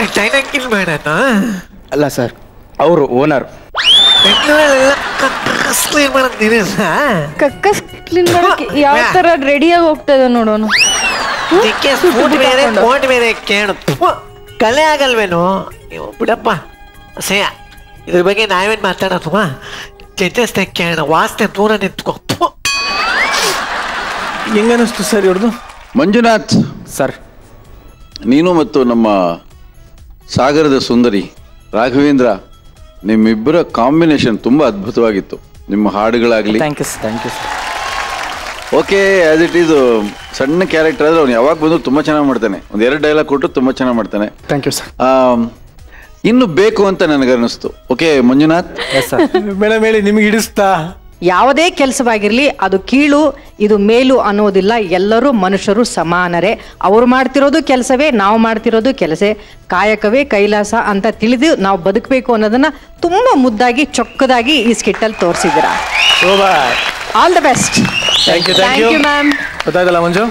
ಚೈನಾ ಕಿಲ್ ಬೇಡನಾ ಅಲ್ಲ ಸರ್ ಅವರು ಓನರ್ ಬೆಂಗಳೂರಲ್ಲೆಲ್ಲ ಕ್ಲೀನ್ ಮಾಡೋದು ನೀನೇ ಕಕ್ಕಸ್ ಕ್ಲೀನ್ ಮಾಡಕ್ಕೆ ಯಾವ ತರ ರೆಡಿಯಾಗಿ ಹೋಗ್ತಾ ಇದೆ ನೋಡೋನು ಇದಕ್ಕೆ ಸ್ಪೂಟ್ ಬೇರೆ ಕೋಟ್ ಬೇರೆ ಕೇಳು ಥು, ಕಲೆ ಆಗಲ್ವೇನು ನೀವು ಬಿಡಪ್ಪ ಅಸಹ್ಯ ಇದ್ರ ಬಗ್ಗೆ ನಾವೇನು ಮಾತಾಡೋದು ಜಡ್ಜಸ್ತೆ ಕೇಳೋಣ ವಾಸನೆ ದೂರ ನಿಂತ್ಕೊ ಥು. ಹೆಂಗನಿಸ್ತು ಸರ್ ಇವ್ರದ್ದು ಮಂಜುನಾಥ್ ಸರ್ ನೀನು ಮತ್ತು ನಮ್ಮ ಸಾಗರದ ಸುಂದರಿ ರಾಘವೇಂದ್ರ ನಿಮ್ಮಿಬ್ಬರ ಕಾಂಬಿನೇಷನ್ ತುಂಬಾ ಅದ್ಭುತವಾಗಿತ್ತು ನಿಮ್ಮ ಹಾಡುಗಳಾಗ್ಲಿ thank you thank you sir okay as it is ಸಣ್ಣ ಕ್ಯಾರೆಕ್ಟರ್ ಆದ್ರೆ ಅವ್ನು ಯಾವಾಗ ಬಂದ್ರು ತುಂಬಾ ಚೆನ್ನಾಗಿ ಮಾಡ್ತಾನೆ ಒಂದ್ ಎರಡು ಡೈಲಾಗ್ ಕೊಟ್ಟು ತುಂಬಾ ಚೆನ್ನಾಗಿ ಮಾಡ್ತಾನೆ ಥ್ಯಾಂಕ್ ಯು ಸರ್ ಆಮ್, ಇನ್ನು ಬೇಕು ಅಂತ ನನಗನ್ನಿಸ್ತು okay Manjunath yes sir madam ಹೇಳಿ ನಿಮ್ಗೆ ಹಿಡಿಸ್ತಾ ಯಾವುದೇ ಕೆಲಸವಾಗಿರಲಿ ಅದು ಕೀಳು ಇದು ಮೇಲು ಅನ್ನೋದಿಲ್ಲ ಎಲ್ಲರೂ ಮನುಷ್ಯರು ಸಮಾನರೇ ಅವ್ರು ಮಾಡ್ತಿರೋದು ಕೆಲಸವೇ ನಾವು ಮಾಡ್ತಿರೋದು ಕೆಲಸೇ ಕಾಯಕವೇ ಕೈಲಾಸ ಅಂತ ತಿಳಿದು ನಾವು ಬದುಕಬೇಕು ಅನ್ನೋದನ್ನ ತುಂಬಾ ಮುದ್ದಾಗಿ ಚೊಕ್ಕದಾಗಿ ಈ ಸ್ಕಿಟ್ಟಲ್ಲಿ ತೋರಿಸಿದ್ದೀರಾ all the best thank you thank thank you you ma'am ಗೊತ್ತಾಯ್ತಲ್ಲ ಮಂಜು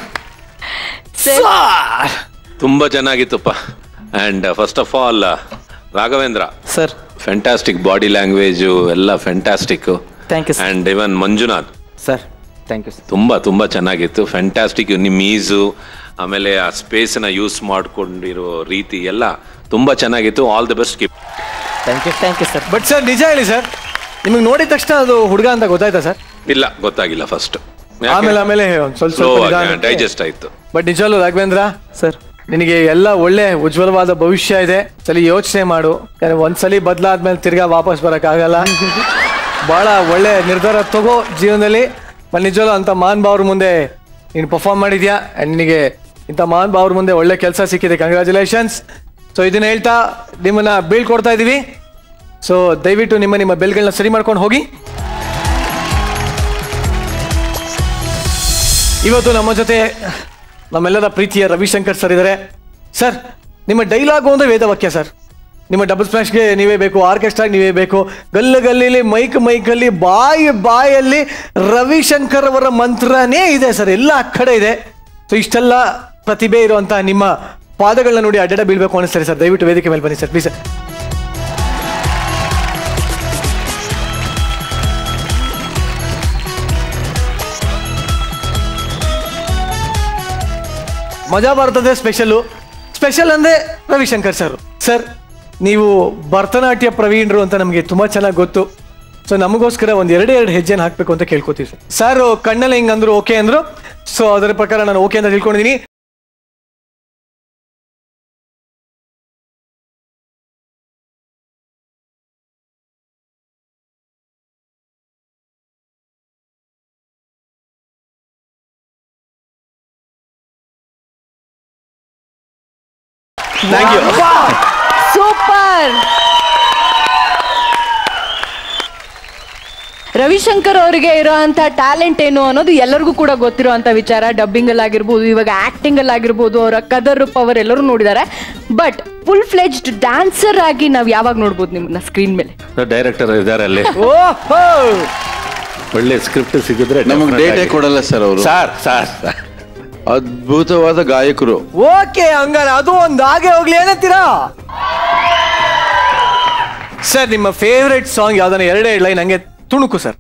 ತುಂಬಾ ಚೆನ್ನಾಗಿತ್ತಪ್ಪ and first of all Raghavendra sir fantastic body language ಎಲ್ಲ fantastic Thank you, sir. And even Manjunath sir thank you sir ತುಂಬಾ ತುಂಬಾ ಚೆನ್ನಾಗಿತ್ತು ಫ್ಯಾಂಟಾಸ್ಟಿಕ್ ನಿಮ್ಮ ಈಸು ಆಮೇಲೆ ಆ ಸ್ಪೇಸ್ನ ಯೂಸ್ ಮಾಡ್ಕೊಂಡಿರೋ ರೀತಿ ಎಲ್ಲ ತುಂಬಾ ಚೆನ್ನಾಗಿತ್ತು all the best keep thank you thank you sir but sir ನಿಜ ಹೇಳಿ ಸರ್ ನಿಮಗೆ ನೋಡಿದ ತಕ್ಷಣ ಅದು ಹುಡುಗ ಅಂತ ಗೊತ್ತಾಯ್ತಾ ಸರ್ ಇಲ್ಲ ಗೊತ್ತಾಗಿಲ್ಲ ಫಸ್ಟ್ ಆಮೇಲೆ ಆಮೇಲೆ ಒಂದ್ ಸ್ವಲ್ಪ ಸ್ವಲ್ಪ ಡೈಜೆಸ್ಟ್ ಆಯ್ತು ಬಟ್ ನಿಜವಲ್ಲೂ ರಾಘವೇಂದ್ರ ಸರ್ ನಿನಗೆ ಎಲ್ಲ ಒಳ್ಳೆ ಉಜ್ವಲವಾದ ಭವಿಷ್ಯ ಇದೆ ಸಲಿ ಯೋಚನೆ ಮಾಡು ಯಾಕಂದ್ರೆ ಒಂದ್ಸಲಿ ಬದಲಾದ್ಮೇಲೆ ತಿರ್ಗಾ ವಾಪಸ್ ಬರಕ್ಕಾಗಲ್ಲ ಬಹಳ ಒಳ್ಳೆ ನಿರ್ಧಾರ ತಗೋ ಜೀವನದಲ್ಲಿ ಮತ್ತೆ ನಿಜವಲ್ಲೂ ಅಂತ ಮಾನ್ ಭಾವ್ರ ಮುಂದೆ ನೀನು ಪರ್ಫಾರ್ಮ್ ಮಾಡಿದ್ಯಾ ಅಂಡ್ ನಿನಗೆ ಇಂಥ ಮಾನ್ ಭಾವ್ರ ಮುಂದೆ ಒಳ್ಳೆ ಕೆಲಸ ಸಿಕ್ಕಿದೆ ಕಂಗ್ರ್ಯಾಚುಲೇಷನ್ಸ್ ಸೊ ಇದನ್ನ ಹೇಳ್ತಾ ನಿಮ್ಮನ್ನ ಬೀಳ್ಕೊಡ್ತಾ ಇದೀವಿ ಸೊ ದಯವಿಟ್ಟು ನಿಮ್ಮ ನಿಮ್ಮ ಬೆಲ್ಗಳನ್ನ ಸರಿ ಮಾಡ್ಕೊಂಡು ಹೋಗಿ ಇವತ್ತು ನಮ್ಮ ಜೊತೆ ನಮ್ಮೆಲ್ಲರ ಪ್ರೀತಿಯ ರವಿಶಂಕರ್ ಸರ್ ಇದ್ದಾರೆ ಸರ್ ನಿಮ್ಮ ಡೈಲಾಗು ಒಂದು ವೇದವಾಕ್ಯ ಸರ್ ನಿಮ್ಮ ಡಬಲ್ ಸ್ಮ್ಯಾಶ್ಗೆ ನೀವೇ ಬೇಕು ಆರ್ಕೆಸ್ಟ್ರಾಗೆ ನೀವೇ ಬೇಕು ಗಲ್ಲು ಗಲ್ಲಿಲಿ ಮೈಕ್ ಮೈಕಲ್ಲಿ ಬಾಯಿ ಬಾಯಲ್ಲಿ ರವಿಶಂಕರ್ ಅವರ ಮಂತ್ರನೇ ಇದೆ ಸರ್ ಎಲ್ಲ ಕಡೆ ಇದೆ ಸೊ ಇಷ್ಟೆಲ್ಲ ಪ್ರತಿಭೆ ಇರುವಂತಹ ನಿಮ್ಮ ಪಾದಗಳನ್ನ ನೋಡಿ ಅಡ್ಡಡ ಬೀಳ್ಬೇಕು ಅನಿಸ್ತಾರೆ ಸರ್ ದಯವಿಟ್ಟು ವೇದಿಕೆ ಮೇಲೆ ಬನ್ನಿ ಸರ್ ಪ್ಲೀಸ್ ಸರ್ ಮಜಾ ಭಾರತದ ಸ್ಪೆಷಲು ಸ್ಪೆಷಲ್ ಅಂದ್ರೆ ರವಿಶಂಕರ್ ಸರ್ ಸರ್ ನೀವು ಭರತನಾಟ್ಯ ಪ್ರವೀಣರು ಅಂತ ನಮಗೆ ತುಂಬಾ ಚೆನ್ನಾಗಿ ಗೊತ್ತು ಸೊ ನಮಗೋಸ್ಕರ ಒಂದ್ ಎರಡೇ ಎರಡು ಹೆಜ್ಜೆನ ಹಾಕ್ಬೇಕು ಅಂತ ಕೇಳ್ಕೊತೀವಿ ಸರ್ ಸರ್ ಕಣ್ಣಲ್ಲಿ ಹಿಂಗ್ ಅಂದ್ರು ಓಕೆ ಅಂದ್ರು ಸೊ ಅದರ ಪ್ರಕಾರ ನಾನು ಓಕೆ ಅಂತ ತಿಳ್ಕೊಂಡಿದ್ದೀನಿ ಥ್ಯಾಂಕ್ ಯು ಸೂಪರ್ ರವಿಶಂಕರ್ ಅವರಿಗೆ ಇರೋಂಥ ಟ್ಯಾಲೆಂಟ್ ಏನು ಅನ್ನೋದು ಎಲ್ಲರಿಗೂ ಕೂಡ ಗೊತ್ತಿರೋಂಥ ವಿಚಾರ ಡಬ್ಬಿಂಗ್ ಅಲ್ಲಿ ಆಗಿರ್ಬೋದು ಇವಾಗ ಆಕ್ಟಿಂಗ್ ಅಲ್ಲಿ ಆಗಿರ್ಬೋದು ಅವರ ಕದರ್ ಪವರ್ ಎಲ್ಲರೂ ನೋಡಿದ್ದಾರೆ ಬಟ್ ಫುಲ್ ಫ್ಲೆಜ್ಡ್ ಡ್ಯಾನ್ಸರ್ ಆಗಿ ನಾವು ಯಾವಾಗ ನೋಡ್ಬೋದು ನಿಮ್ಮನ್ನ ಸ್ಕ್ರೀನ್ ಮೇಲೆ ಡೈರೆಕ್ಟರ್ ಇದ್ದಾರೆ ಅಲ್ಲಿ ಓಹೋ ಒಳ್ಳೆ ಸ್ಕ್ರಿಪ್ಟ್ ಸಿಗಿದ್ರೆ ನಮಗೆ ಡೇಟೇ ಕೊಡಲ್ಲ ಸರ್ ಅವರು ಸರ್ ಸರ್ ಅದ್ಭುತವಾದ ಗಾಯಕರು ಓಕೆ ಹಂಗಾರೆ ಅದು ಒಂದು ಹಾಗೆ ಹೋಗ್ಲಿ ಏನಂತೀರಾ ಸರ್ ನಿಮ್ಮ ಫೇವ್ರೆಟ್ ಸಾಂಗ್ ಯಾವ್ದಾನ ಎರಡೇ ಲೈನ್ ಹಂಗೆ ತುಣುಕು sir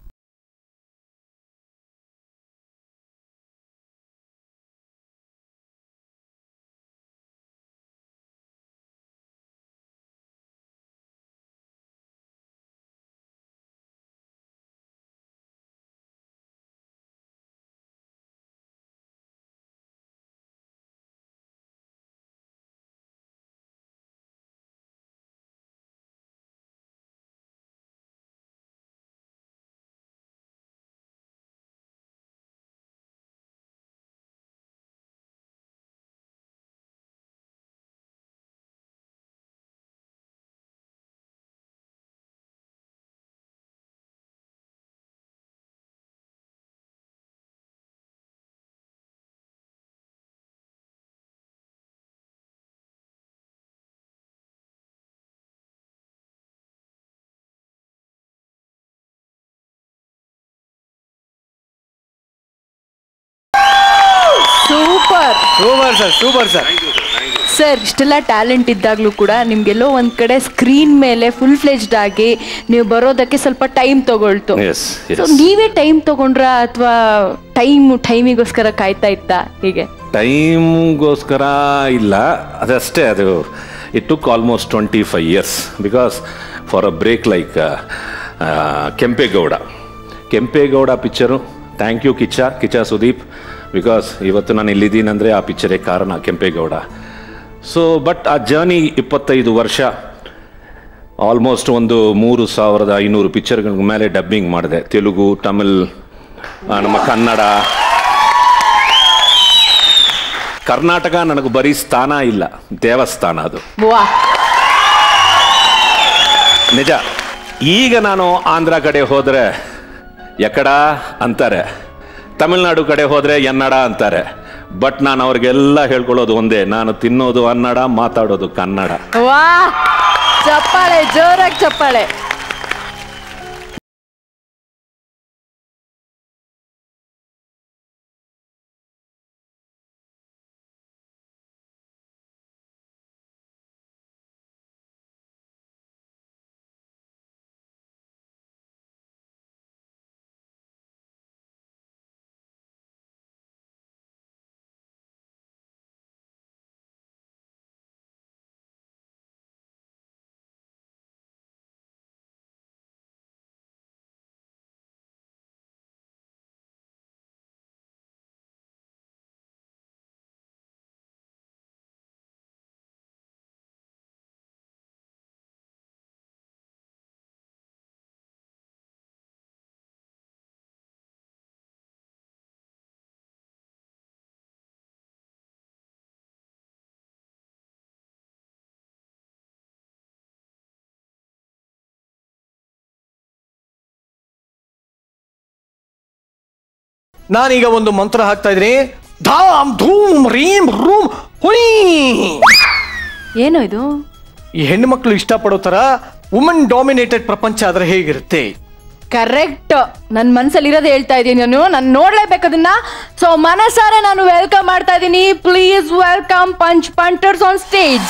super super sir super sir sir ಇಷ್ಟೆಲ್ಲ ಟ್ಯಾಲೆಂಟ್ ಇದ್ದಾಗಲೂ ಕೂಡ ನಿಮ್ಗೆಲ್ಲೋ ಒಂದ್ ಕಡೆ ಸ್ಕ್ರೀನ್ ಮೇಲೆ ಫುಲ್ ಫ್ಲೆಜ್ಡ್ ಆಗಿ ನೀವು ಬರೋದಕ್ಕೆ ಸ್ವಲ್ಪ ಟೈಮ್ ತಗೊಳ್ತು ಎಸ್ ಸೊ ನೀವೇ ಟೈಮ್ ತಗೊಂಡ್ರ ಅಥವಾ ಟೈಮ್ ಟೈಮಿಗೋಸ್ಕರ ಕಾಯ್ತಾ ಇತ್ತಾ ಹೀಗೆ ಟೈಮ್ಗೋಸ್ಕರ ಇಲ್ಲ ಅದಷ್ಟೇ ಅದು it took almost twenty five years because for a break like Kempegowda Kempegowda picture thank you Kichcha Kichcha Sudeep because ಇವತ್ತು ನಾನು ಇಲ್ಲಿದ್ದೀನಂದರೆ ಆ ಪಿಕ್ಚರೇ ಕಾರಣ ಕೆಂಪೇಗೌಡ ಸೊ ಬಟ್ ಆ ಜರ್ನಿ ಇಪ್ಪತ್ತೈದು ವರ್ಷ ಆಲ್ಮೋಸ್ಟ್ ಒಂದು ಮೂರು ಸಾವಿರದ ಐನೂರು ಪಿಕ್ಚರ್ಗಳ ಮೇಲೆ ಡಬ್ಬಿಂಗ್ ಮಾಡಿದೆ ತೆಲುಗು ತಮಿಳ್ ಆ, ನಮ್ಮ ಕನ್ನಡ ಕರ್ನಾಟಕ ನನಗೆ ಬರೀ ಸ್ಥಾನ ಇಲ್ಲ ದೇವಸ್ಥಾನ ಅದು ವಾ ನಿಜ ಈಗ ನಾನು ಆಂಧ್ರ ಕಡೆ ಹೋದರೆ ಎಕಡ ಅಂತಾರೆ ತಮಿಳ್ನಾಡು ಕಡೆ ಹೋದರೆ ಎನ್ನಡ ಅಂತಾರೆ ಬಟ್ ನಾನು ಅವ್ರಿಗೆಲ್ಲ ಹೇಳ್ಕೊಳ್ಳೋದು ಒಂದೇ ನಾನು ತಿನ್ನೋದು ಅನ್ನಡ ಮಾತಾಡೋದು ಕನ್ನಡ ವಾ ಚಪ್ಪಾಳೆ ಜೋರಾಗಿ ಚಪ್ಪಾಳೆ ನಾನೀಗ ಒಂದು ಮಂತ್ರ ಹಾಕ್ತಾ ಇದ್ದೀನಿ ಧಾಮ್ ಧೂಮ್ ರೀಂ ರೂಮ್ ಹುಯ್ ಏನು ಇದು ಈ ಹೆಣ್ಣು ಮಕ್ಕಳು ಇಷ್ಟಪಡೋ ತರ ವುಮನ್ ಡಾಮಿನೇಟೆಡ್ ಪ್ರಪಂಚ ಆದ್ರೆ ಹೇಗಿರುತ್ತೆ ಕರೆಕ್ಟ್ ನನ್ನ ಮನಸ್ಸಲ್ಲಿ ಇರೋದು ಹೇಳ್ತಾ ಇದ್ದೀನಿ ನಾನು ನಾನು ನೋಡ್ಲೇಬೇಕು ಅದನ್ನ ಸೊ ಮನಸಾರೆ ನಾನು ವೆಲ್ಕಮ್ ಮಾಡ್ತಾ ಇದ್ದೀನಿ please welcome punch punters on stage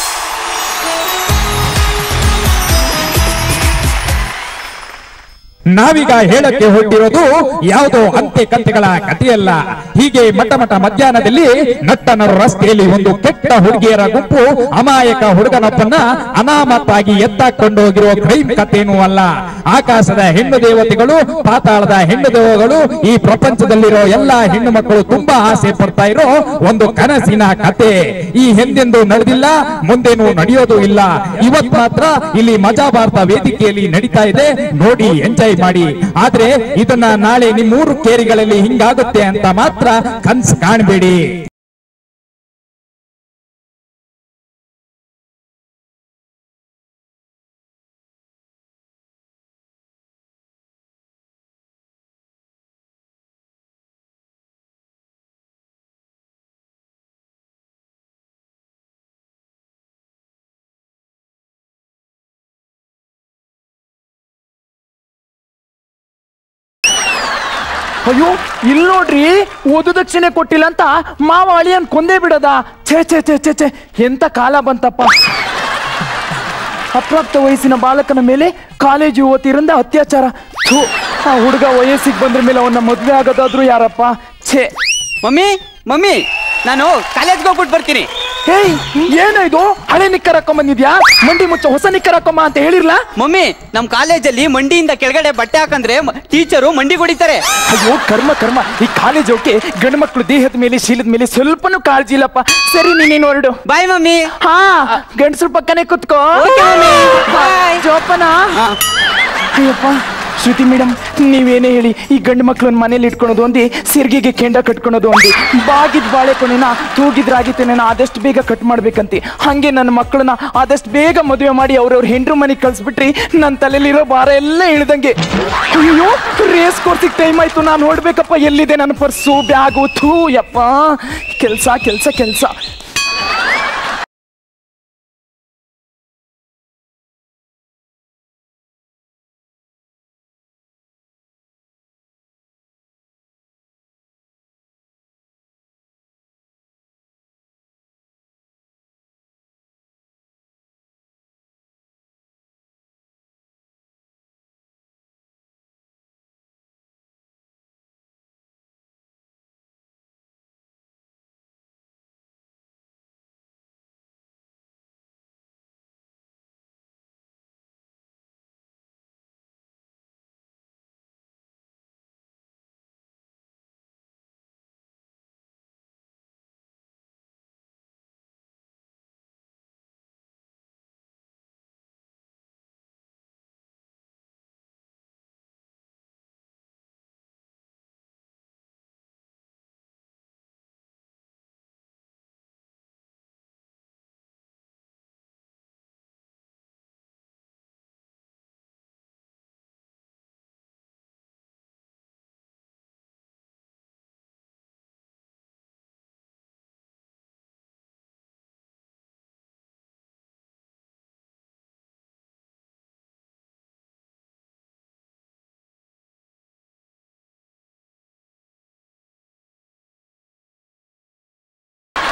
ನಾವೀಗ ಹೇಳಕ್ಕೆ ಹೊರಟಿರೋದು ಯಾವುದೋ ಅಂತೆ ಕಥೆಗಳ ಕಥೆಯಲ್ಲ ಹೀಗೆ ಮಠ ಮಠ ಮಧ್ಯಾಹ್ನದಲ್ಲಿ ನಟ್ಟನರು ರಸ್ತೆಯಲ್ಲಿ ಒಂದು ಕೆಟ್ಟ ಹುಡುಗಿಯರ ಗುಂಪು ಅಮಾಯಕ ಹುಡುಗನೊಬ್ಬನ್ನ ಅನಾಮತ್ತಾಗಿ ಎತ್ತಾಕೊಂಡು ಹೋಗಿರುವ ಕ್ರೈಮ್ ಕಥೆನೂ ಅಲ್ಲ ಆಕಾಶದ ಹೆಣ್ಣು ದೇವತೆಗಳು ಪಾತಾಳದ ಹೆಣ್ಣು ದೇವಗಳು ಈ ಪ್ರಪಂಚದಲ್ಲಿರೋ ಎಲ್ಲಾ ಹೆಣ್ಣು ಮಕ್ಕಳು ತುಂಬಾ ಆಸೆ ಪಡ್ತಾ ಇರೋ ಒಂದು ಕನಸಿನ ಕತೆ ಈ ಹಿಂದೆಂದೂ ನಡೆದಿಲ್ಲ ಮುಂದೇನು ನಡೆಯೋದು ಇಲ್ಲ ಇವತ್ ಮಾತ್ರ ಇಲ್ಲಿ ಮಜಾ ಭಾರತ ವೇದಿಕೆಯಲ್ಲಿ ನಡೀತಾ ಇದೆ ನೋಡಿ ಎಂಜಾಯ್ ಮಾಡಿ ಆದ್ರೆ ಇದನ್ನ ನಾಳೆ ನಿಮ್ಮೂರು ಕೇರಿಗಳಲ್ಲಿ ಹಿಂಗಾಗುತ್ತೆ ಅಂತ ಮಾತ್ರ ಕನ್ಸ್ ಕಾಣಬೇಡಿ ಅಯ್ಯೋ ಇಲ್ಲಿ ನೋಡ್ರಿ ವಧುದಕ್ಷಿಣೆ ಕೊಟ್ಟಿಲ್ಲ ಅಂತ ಮಾವ ಅಳಿಯನ್ ಕೊಂದೇ ಬಿಡದ ಛೇ ಛೇ ಛೇ ಛೇ ಛೇ ಎಂತ ಕಾಲ ಬಂತಪ್ಪ ಅಪ್ರಾಪ್ತ ವಯಸ್ಸಿನ ಬಾಲಕನ ಮೇಲೆ ಕಾಲೇಜು ಯುವತಿಯರಿಂದ ಅತ್ಯಾಚಾರ ಥು, ಆ ಹುಡುಗ ವಯಸ್ಸಿಗೆ ಬಂದ್ರ ಮೇಲೆ ಅವನ್ನ ಮದ್ವೆ ಆಗೋದಾದ್ರು ಯಾರಪ್ಪ ಛೇ ಮಮ್ಮಿ ಮಮ್ಮಿ ನಾನು ಕಾಲೇಜ್ಗೆ ಹೋಗ್ಬಿಟ್ಟು ಬರ್ತೀನಿ ಏಯ್ ಏನೋ ಇದು ಹಳೆ ನಿಕ್ಕರ್ ಹಾಕೊಂಡ್ ಬಂದಿದ್ಯಾ ಮಂಡಿ ಮುಚ್ಚ ಹೊಸ ನಿಕ್ಕರ್ ಹಾಕೊಂಬ ಅಂತ ಹೇಳಿರ್ಲಾ ಮಮ್ಮಿ ನಮ್ ಕಾಲೇಜಲ್ಲಿ ಮಂಡಿಯಿಂದ ಕೆಳಗಡೆ ಬಟ್ಟೆ ಹಾಕಂದ್ರೆ ಟೀಚರು ಮಂಡಿ ಹೊಡಿತಾರೆ ಅಯ್ಯೋ ಕರ್ಮ ಕರ್ಮ ಈ ಕಾಲೇಜ್ ಹೋಗಿ ಗಂಡು ಮಕ್ಕಳು ದೇಹದ ಮೇಲೆ ಶೀಲದ ಮೇಲೆ ಸ್ವಲ್ಪನೂ ಕಾಳಜಿ ಇಲ್ಲಪ್ಪ ಸರಿ ನೀನೇನು ಹೊರಡು ಬಾಯ್ ಮಮ್ಮಿ ಹಾ ಗಂಡಸ್ರ ಪಕ್ಕನೆ ಕುತ್ಕೋ Okay, mummy. ಹಾ, ಜೋಪಾನ ಅಯ್ಯಪ್ಪ ಶ್ರುತಿ ಮೇಡಮ್ ನೀವೇನೇ ಹೇಳಿ ಈ ಗಂಡು ಮಕ್ಳನ್ನ ಮನೇಲಿ ಇಟ್ಕೊಳೋದು ಒಂದಿ ಸಿರ್ಗಿಗೆ ಕೆಂಡ ಕಟ್ಕೊಳೋದು ಒಂದಿ ಬಾಗಿದ್ ಬಾಳೆಕೊನೆನ ತೂಗಿದ್ ರಾಗಿತೆನೆನ ಆದಷ್ಟು ಬೇಗ ಕಟ್ ಮಾಡ್ಬೇಕಂತಿ ಹಂಗೆ ನನ್ನ ಮಕ್ಕಳನ್ನ ಆದಷ್ಟು ಬೇಗ ಮದುವೆ ಮಾಡಿ ಅವ್ರವ್ರ ಹೆಂಡ್ರು ಮನೆಗೆ ಕಳ್ಸ್ಬಿಟ್ರಿ ನನ್ನ ತಲೆಯಲ್ಲಿರೋ ಭಾರ ಎಲ್ಲ ಇಳ್ದಂಗೆ ಅಯ್ಯೋ ರೇಸ್ ಕೋರ್ಸಿಗೆ ಟೈಮ್ ಆಯ್ತು ನಾನು ನೋಡ್ಬೇಕಪ್ಪ ಎಲ್ಲಿದೆ ನನ್ನ ಪರ್ಸು ಬ್ಯಾಗು ಥೂ ಯಪ್ಪ ಕೆಲ್ಸ ಕೆಲ್ಸ ಕೆಲ್ಸ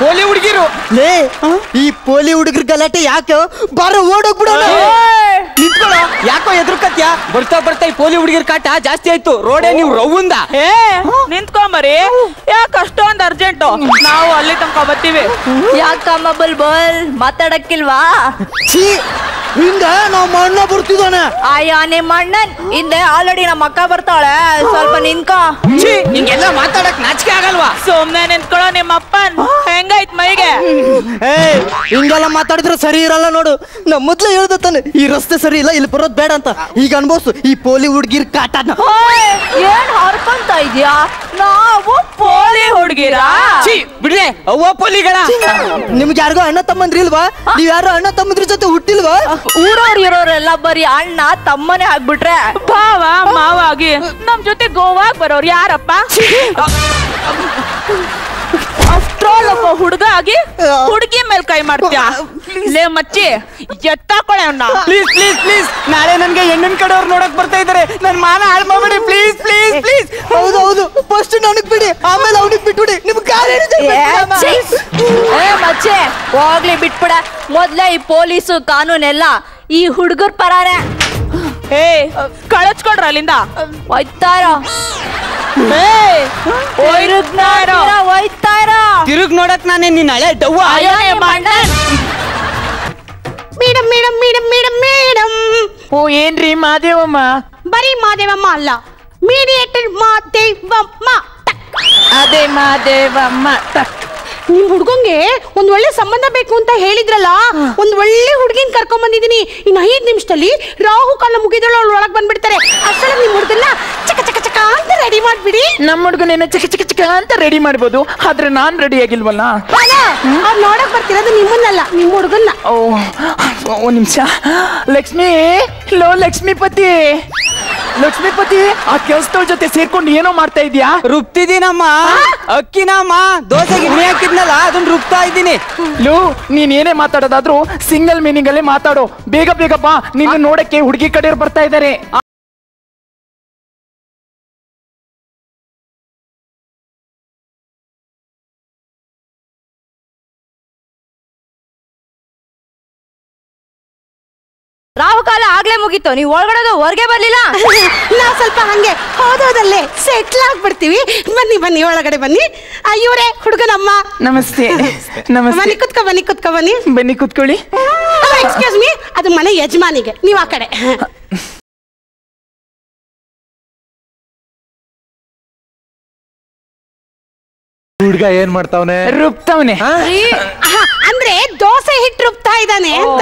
ಪೋಲಿ ಹುಡುಗಿರು ಲೇ ಈ ಪೋಲಿ ಹುಡುಗರ ಗಲಾಟೆ ಯಾಕೆ ಬಾರ ಓಡೋಗ್ಬಿಡೋಣ ನಿಂತ್ಕೊಳ್ಳೋ ಯಾಕೋ ಎದುರ್ಕತ್ಯಾ ಬರ್ತಾ ಬರ್ತಾ ಈ ಪೋಲಿ ಹುಡುಗಿರ್ ಕಾಟ ಜಾಸ್ತಿ ಆಯ್ತು ರೋಡೇ ನೀವು ರವ್ವಂದ ಏ ನಿಂತ್ಕೊಂಬರಿ ಯಾಕೆ ಅಷ್ಟೊಂದು ಅರ್ಜೆಂಟು ನಾವು ಅಲ್ಲಿ ತನಕ ಬರ್ತೀವಿ ಯಾಕಮ್ಮ ಬುಲ್ ಬುಲ್ ಮಾತಾಡಕ್ಕಿಲ್ವಾ ಛೀ ಹಿಂಗ ನಮ್ಮ ಅಣ್ಣ ಬರ್ತಿದ್ದಾನೆ ಅಯ್ಯ ನಿಮ್ಮ ಅಣ್ಣನ್ ಹಿಂದೆ ಆಲ್ರೆಡಿ ನಮ್ಮ ಅಕ್ಕ ಬರ್ತಾಳೆ ಸ್ವಲ್ಪ ನಿನ್ಕೋ ಹಿಂಗೆಲ್ಲ ಮಾತಾಡಕ್ ನಾಚಿಕೆ ಆಗಲ್ವಾ ಸುಮ್ನೆ ನಿಂತ್ಕೊಳ್ಳೋ ನಿಮ್ಮ ಅಪ್ಪನ್ ಹೆಂಗೈತ್ ಮೈಗೆ ಏ ಹಿಂಗೆಲ್ಲ ಮಾತಾಡಿದ್ರೆ ಸರಿ ಇರಲ್ಲ ನೋಡು ನಾ ಮೊದ್ಲೇ ಹೇಳ್ದ ತಾನೆ ಈ ರಸ್ತೆ ಸರಿ ಇಲ್ಲ ಇಲ್ಲಿ ಬರೋದ್ ಬೇಡ ಅಂತ ಈಗ ಅನ್ಬೋಸು ಈ ಪೋಲಿ ಹುಡುಗಿರ್ ಕಾಟನ ಓಯ್, ಏನ್ ಹರ್ಕೊಂತ ಇದ್ಯಾ ನಾವು ಪೋಲಿ ಹುಡುಗಿರ ಛೀ ಬಿಡ್ಲೆ ಅವ್ವ ಪೋಲಿಗಳ ನಿಮ್ಗೆ ಯಾರಿಗೋ ಅಣ್ಣ ತಮ್ಮಂದ್ರಿ ಇಲ್ವಾ ನೀವ್ ಯಾರೋ ಅಣ್ಣ ತಮ್ಮಂದ್ರ ಜೊತೆ ಹುಟ್ಟಿಲ್ವಾ ಊರವ್ರು ಇರೋರೆಲ್ಲ ಬರೀ ಅಣ್ಣ ತಮ್ಮನೇ ಆಗ್ಬಿಟ್ರೆ ಭಾವ ಮಾವ ಆಗಿ ನಮ್ ಜೊತೆ ಗೋವಾಗ್ ಬರೋರು ಯಾರಪ್ಪ ಅಷ್ಟ್ರೋಲ್ ಒಬ್ಬ ಹುಡುಗ ಆಗಿ ಹುಡುಗಿ ಮೇಲ್ ಕೈ ಮಾಡ್ತ್ಯಾ ಲೇ ಮಚ್ಚಿ ಎತ್ತಾಕೊಳೆ ಅವ್ನ ಪ್ಲೀಸ್ ಪ್ಲೀಸ್ ಪ್ಲೀಸ್ ನಾಳೆ ನನ್ಗೆ ಹೆಣ್ಣಿನ ಕಡೆಯವ್ರು ನೋಡಕ್ ಬರ್ತಾ ಇದಾರೆ ನನ್ ಮಾನ ಹಾಳು ಮಾಡ್ಬೇಡಿ ಪ್ಲೀಸ್ ಪ್ಲೀಸ್ ಪ್ಲೀಸ್ ಹೌದು ಹೌದು ಫಸ್ಟ್ ನನಗ್ ಬಿಡಿ ಆಮೇಲೆ ಅವ್ನಿಗೆ ಬಿಟ್ಬಿಡಿ ನಿಮ್ ಕಾಲ್ ಏ, ಛೀ. ಏ ಮಚ್ಚೆ ಹೋಗ್ಲಿ ಬಿಟ್ಬಿಡ ಮೊದ್ಲೇ ಈ ಪೊಲೀಸು ಕಾನೂನೆಲ್ಲ ಈ ಹುಡುಗರ್ ಪರಾರೆ ಏ ಕಳಚ್ಕೊಡ್ರ ಅಲ್ಲಿಂದ ಒಯ್ತಾರ ಏ ಒಯ್ರುದ್ನಾರೋ. ಒಯ್ತಾರ ತಿರುಗ್ ನೋಡಕ್ ನಾನೇ ನಿನ್ನ ಹಳೆ ಡವ್ವ ಅಯ್ಯೋ ನಿಮ್ಮ ಅಣ್ಣನ್ madam madam madam madam madam ಓ ಏನ್ರಿ ಮಾದೇವಮ್ಮ ಬರೀ ಮಾದೇವಮ್ಮ ಅಲ್ಲ ಮೀಡಿಯೇಟರ್ ಮಾದೇವಮ್ಮ ಅದೇ ಮಾದೇವಮ್ಮ ಟಕ್. ನಿಮ್ ಹುಡ್ಗಂಗೆ ಒಂದ್ ಒಳ್ಳೆ ಸಂಬಂಧ ಬೇಕು ಅಂತ ಹೇಳಿದ್ರಲ್ಲ ಒಂದ್ ಒಳ್ಳೆ ಹುಡುಗಿನ ಕರ್ಕೊಂಡ್ ಬಂದಿದೀನಿ ಇನ್ ಐದ್ ನಿಮಿಷದಲ್ಲಿ ರಾಹು ಕಾಲ ಮುಗಿದಳು ಅವ್ಳು ಒಳಗ್ ಬಂದ್ಬಿಡ್ತಾರೆ ಅಷ್ಟೊಳಗ್ ನಿಮ್ ಹುಡುಗನ್ನ ಚಕ ಚಕ ಚಕ ಅಂತ ರೆಡಿ ಮಾಡ್ಬಿಡಿ ನಮ್ಮ ಹುಡುಗನೇನ ಚಿಕ್ಕ ಚಿಕ್ಕ ಚಿಕ್ಕ ಅಂತ ರೆಡಿ ಮಾಡ್ಬೋದು ಆದ್ರೆ ನಾನ್ ರೆಡಿ ಆಗಿಲ್ವಲ್ಲ ಅಲ್ಲ ಅವ್ರು ನೋಡಕ್ ಬರ್ತಿರೋದು ನಿಮ್ಮನ್ನಲ್ಲ ನಿಮ್ ಹುಡುಗನ್ನ ಓ ಒಂದ್ ನಿಮಿಷ ಲಕ್ಷ್ಮಿ ಲೋ ಲಕ್ಷ್ಮೀಪತಿ ಲಕ್ಷ್ಮೀಪತಿ ಆ ಕೆಲ್ಸದವ್ರ ಜೊತೆ ಸೇರ್ಕೊಂಡು ಏನೋ ಮಾಡ್ತಾ ಇದ್ಯಾ ರುಬ್ತಿದ್ದೀನಮ್ಮ ಅಕ್ಕಿನಮ್ಮ ದೋಸೆಗೆ ಎಣ್ಣೆ ಹಾಕಿದ್ನಲ್ಲ ಅದನ್ನ ರುಬ್ತಾ ಇದ್ದೀನಿ ಲೋ ನೀನ್ ಏನೇ ಮಾತಾಡೋದಾದ್ರೂ ಸಿಂಗಲ್ ಮೀನಿಂಗ್ ಅಲ್ಲೇ ಮಾತಾಡೋ ಬೇಗ ಬೇಗ ಬಾ ನಿನ್ನ ನೋಡಕ್ಕೆ ಹುಡುಗಿ ಕಡೆಯವ್ರು ಬರ್ತಾ ಇದ್ದಾರೆ ರಾಹುಕಾಲ ಆಗ್ಲೇ ಮುಗೀತು ನೀವು ಒಳಗಡೆ ಹೊರಗೆ ಬರ್ಲಿಲ್ಲ ನಾವ್ ಸ್ವಲ್ಪ ಹಂಗೆ ಹೋದೋದಲ್ಲೇ ಸೆಟ್ಲ್ ಆಗ್ಬಿಡ್ತೀವಿ ಬನ್ನಿ ಬನ್ನಿ ಒಳಗಡೆ ಬನ್ನಿ ಇವರೇ ಹುಡುಗನಮ್ಮ ನಮಸ್ತೆ ಬನ್ನಿ ನಮಸ್ತೆ ಕುತ್ಕೊ ಬನ್ನಿ ಕುತ್ಕೊ ಬನ್ನಿ ಬನ್ನಿ ಕೂತ್ಕೊಳ್ಳಿ ಎಕ್ಸ್ಕ್ಯೂಸ್ ಮೀ ಅದು ಮನೆ ಯಜಮಾನಿಗೆ ನೀವು ಆ ಕಡೆ ಹುಡ್ಗ ಏನ್ ಮಾಡ್ತಾವನೆ ರುಬ್ತವನೆ ಆಹಾ, ಅಂದ್ರೆ ದೋಸೆ ಹಿಟ್ಟು ರುಬ್ತಾ ಇದ್ದಾನೆ ಅಂತ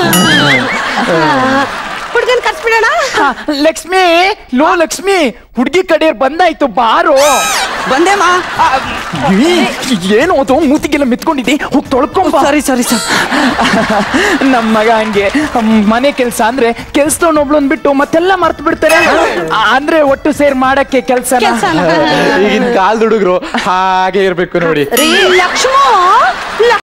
ಹುಡುಗನ್ ಕರ್ಸ್ಬಿಡೋಣ ಲಕ್ಷ್ಮಿ ಲೋ ಲಕ್ಷ್ಮಿ ಹುಡುಗಿ ಕಡೆಯವ್ರು ಬಂದಾಯ್ತು ಬಾರೋ ಬಂದೇಮ್ಮ ಏ, ಏನು ಅದು ಮೂತಿಗೆಲ್ಲ ಮಿತ್ಕೊಂಡಿದ್ದೆ ಹೋಗಿ ತೊಳ್ಕೊಂಬ ಸರಿ ಸರಿ ಸರಿ ನಮ್ಮ ಮಗ ಹಂಗೆ ಹ್ಮ್, ಮನೆ ಕೆಲಸ ಅಂದ್ರೆ ಕೆಲ್ಸದವ್ನೊಬ್ಳನ್ ಬಿಟ್ಟು ಮತ್ತೆಲ್ಲ ಮರ್ತು ಬಿಡ್ತಾರೆ ಆ, ಅಂದ್ರೆ ಒಟ್ಟು ಸೇರ್ ಮಾಡಕ್ಕೆ ಕೆಲಸ ಈಗಿನ ಕಾಲದ ಹುಡುಗರು ಹಾಗೆ ಇರ್ಬೇಕು ನೋಡಿ ರೀ ಲಕ್ಷ್ಮೋ ಲ-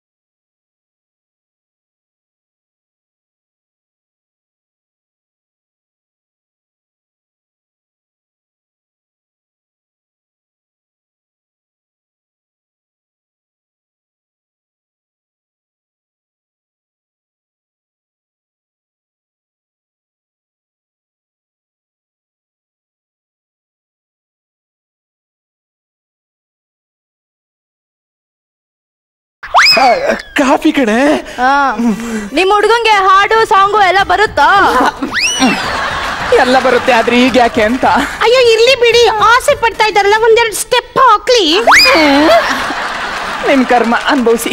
ಕಾಫಿ ಕಣೆ ಆ, ನಿಮ್ ಹುಡುಗಂಗೆ ಹಾಡು ಸಾಂಗು ಎಲ್ಲ ಬರುತ್ತಾ ಎಲ್ಲ ಬರುತ್ತೆ ಆದ್ರೆ ಈಗ ಯಾಕೆ ಅಂತ ಅಯ್ಯೋ ಇರ್ಲಿ ಬಿಡಿ ಆಸೆ ಪಡ್ತಾ ಇದ್ದಾರಲ್ಲ ಒಂದೆರಡು ಸ್ಟೆಪ್ ಹಾಕ್ಲಿ ನಿಮ್ ಕರ್ಮ ಅನ್ಭವಿಸಿ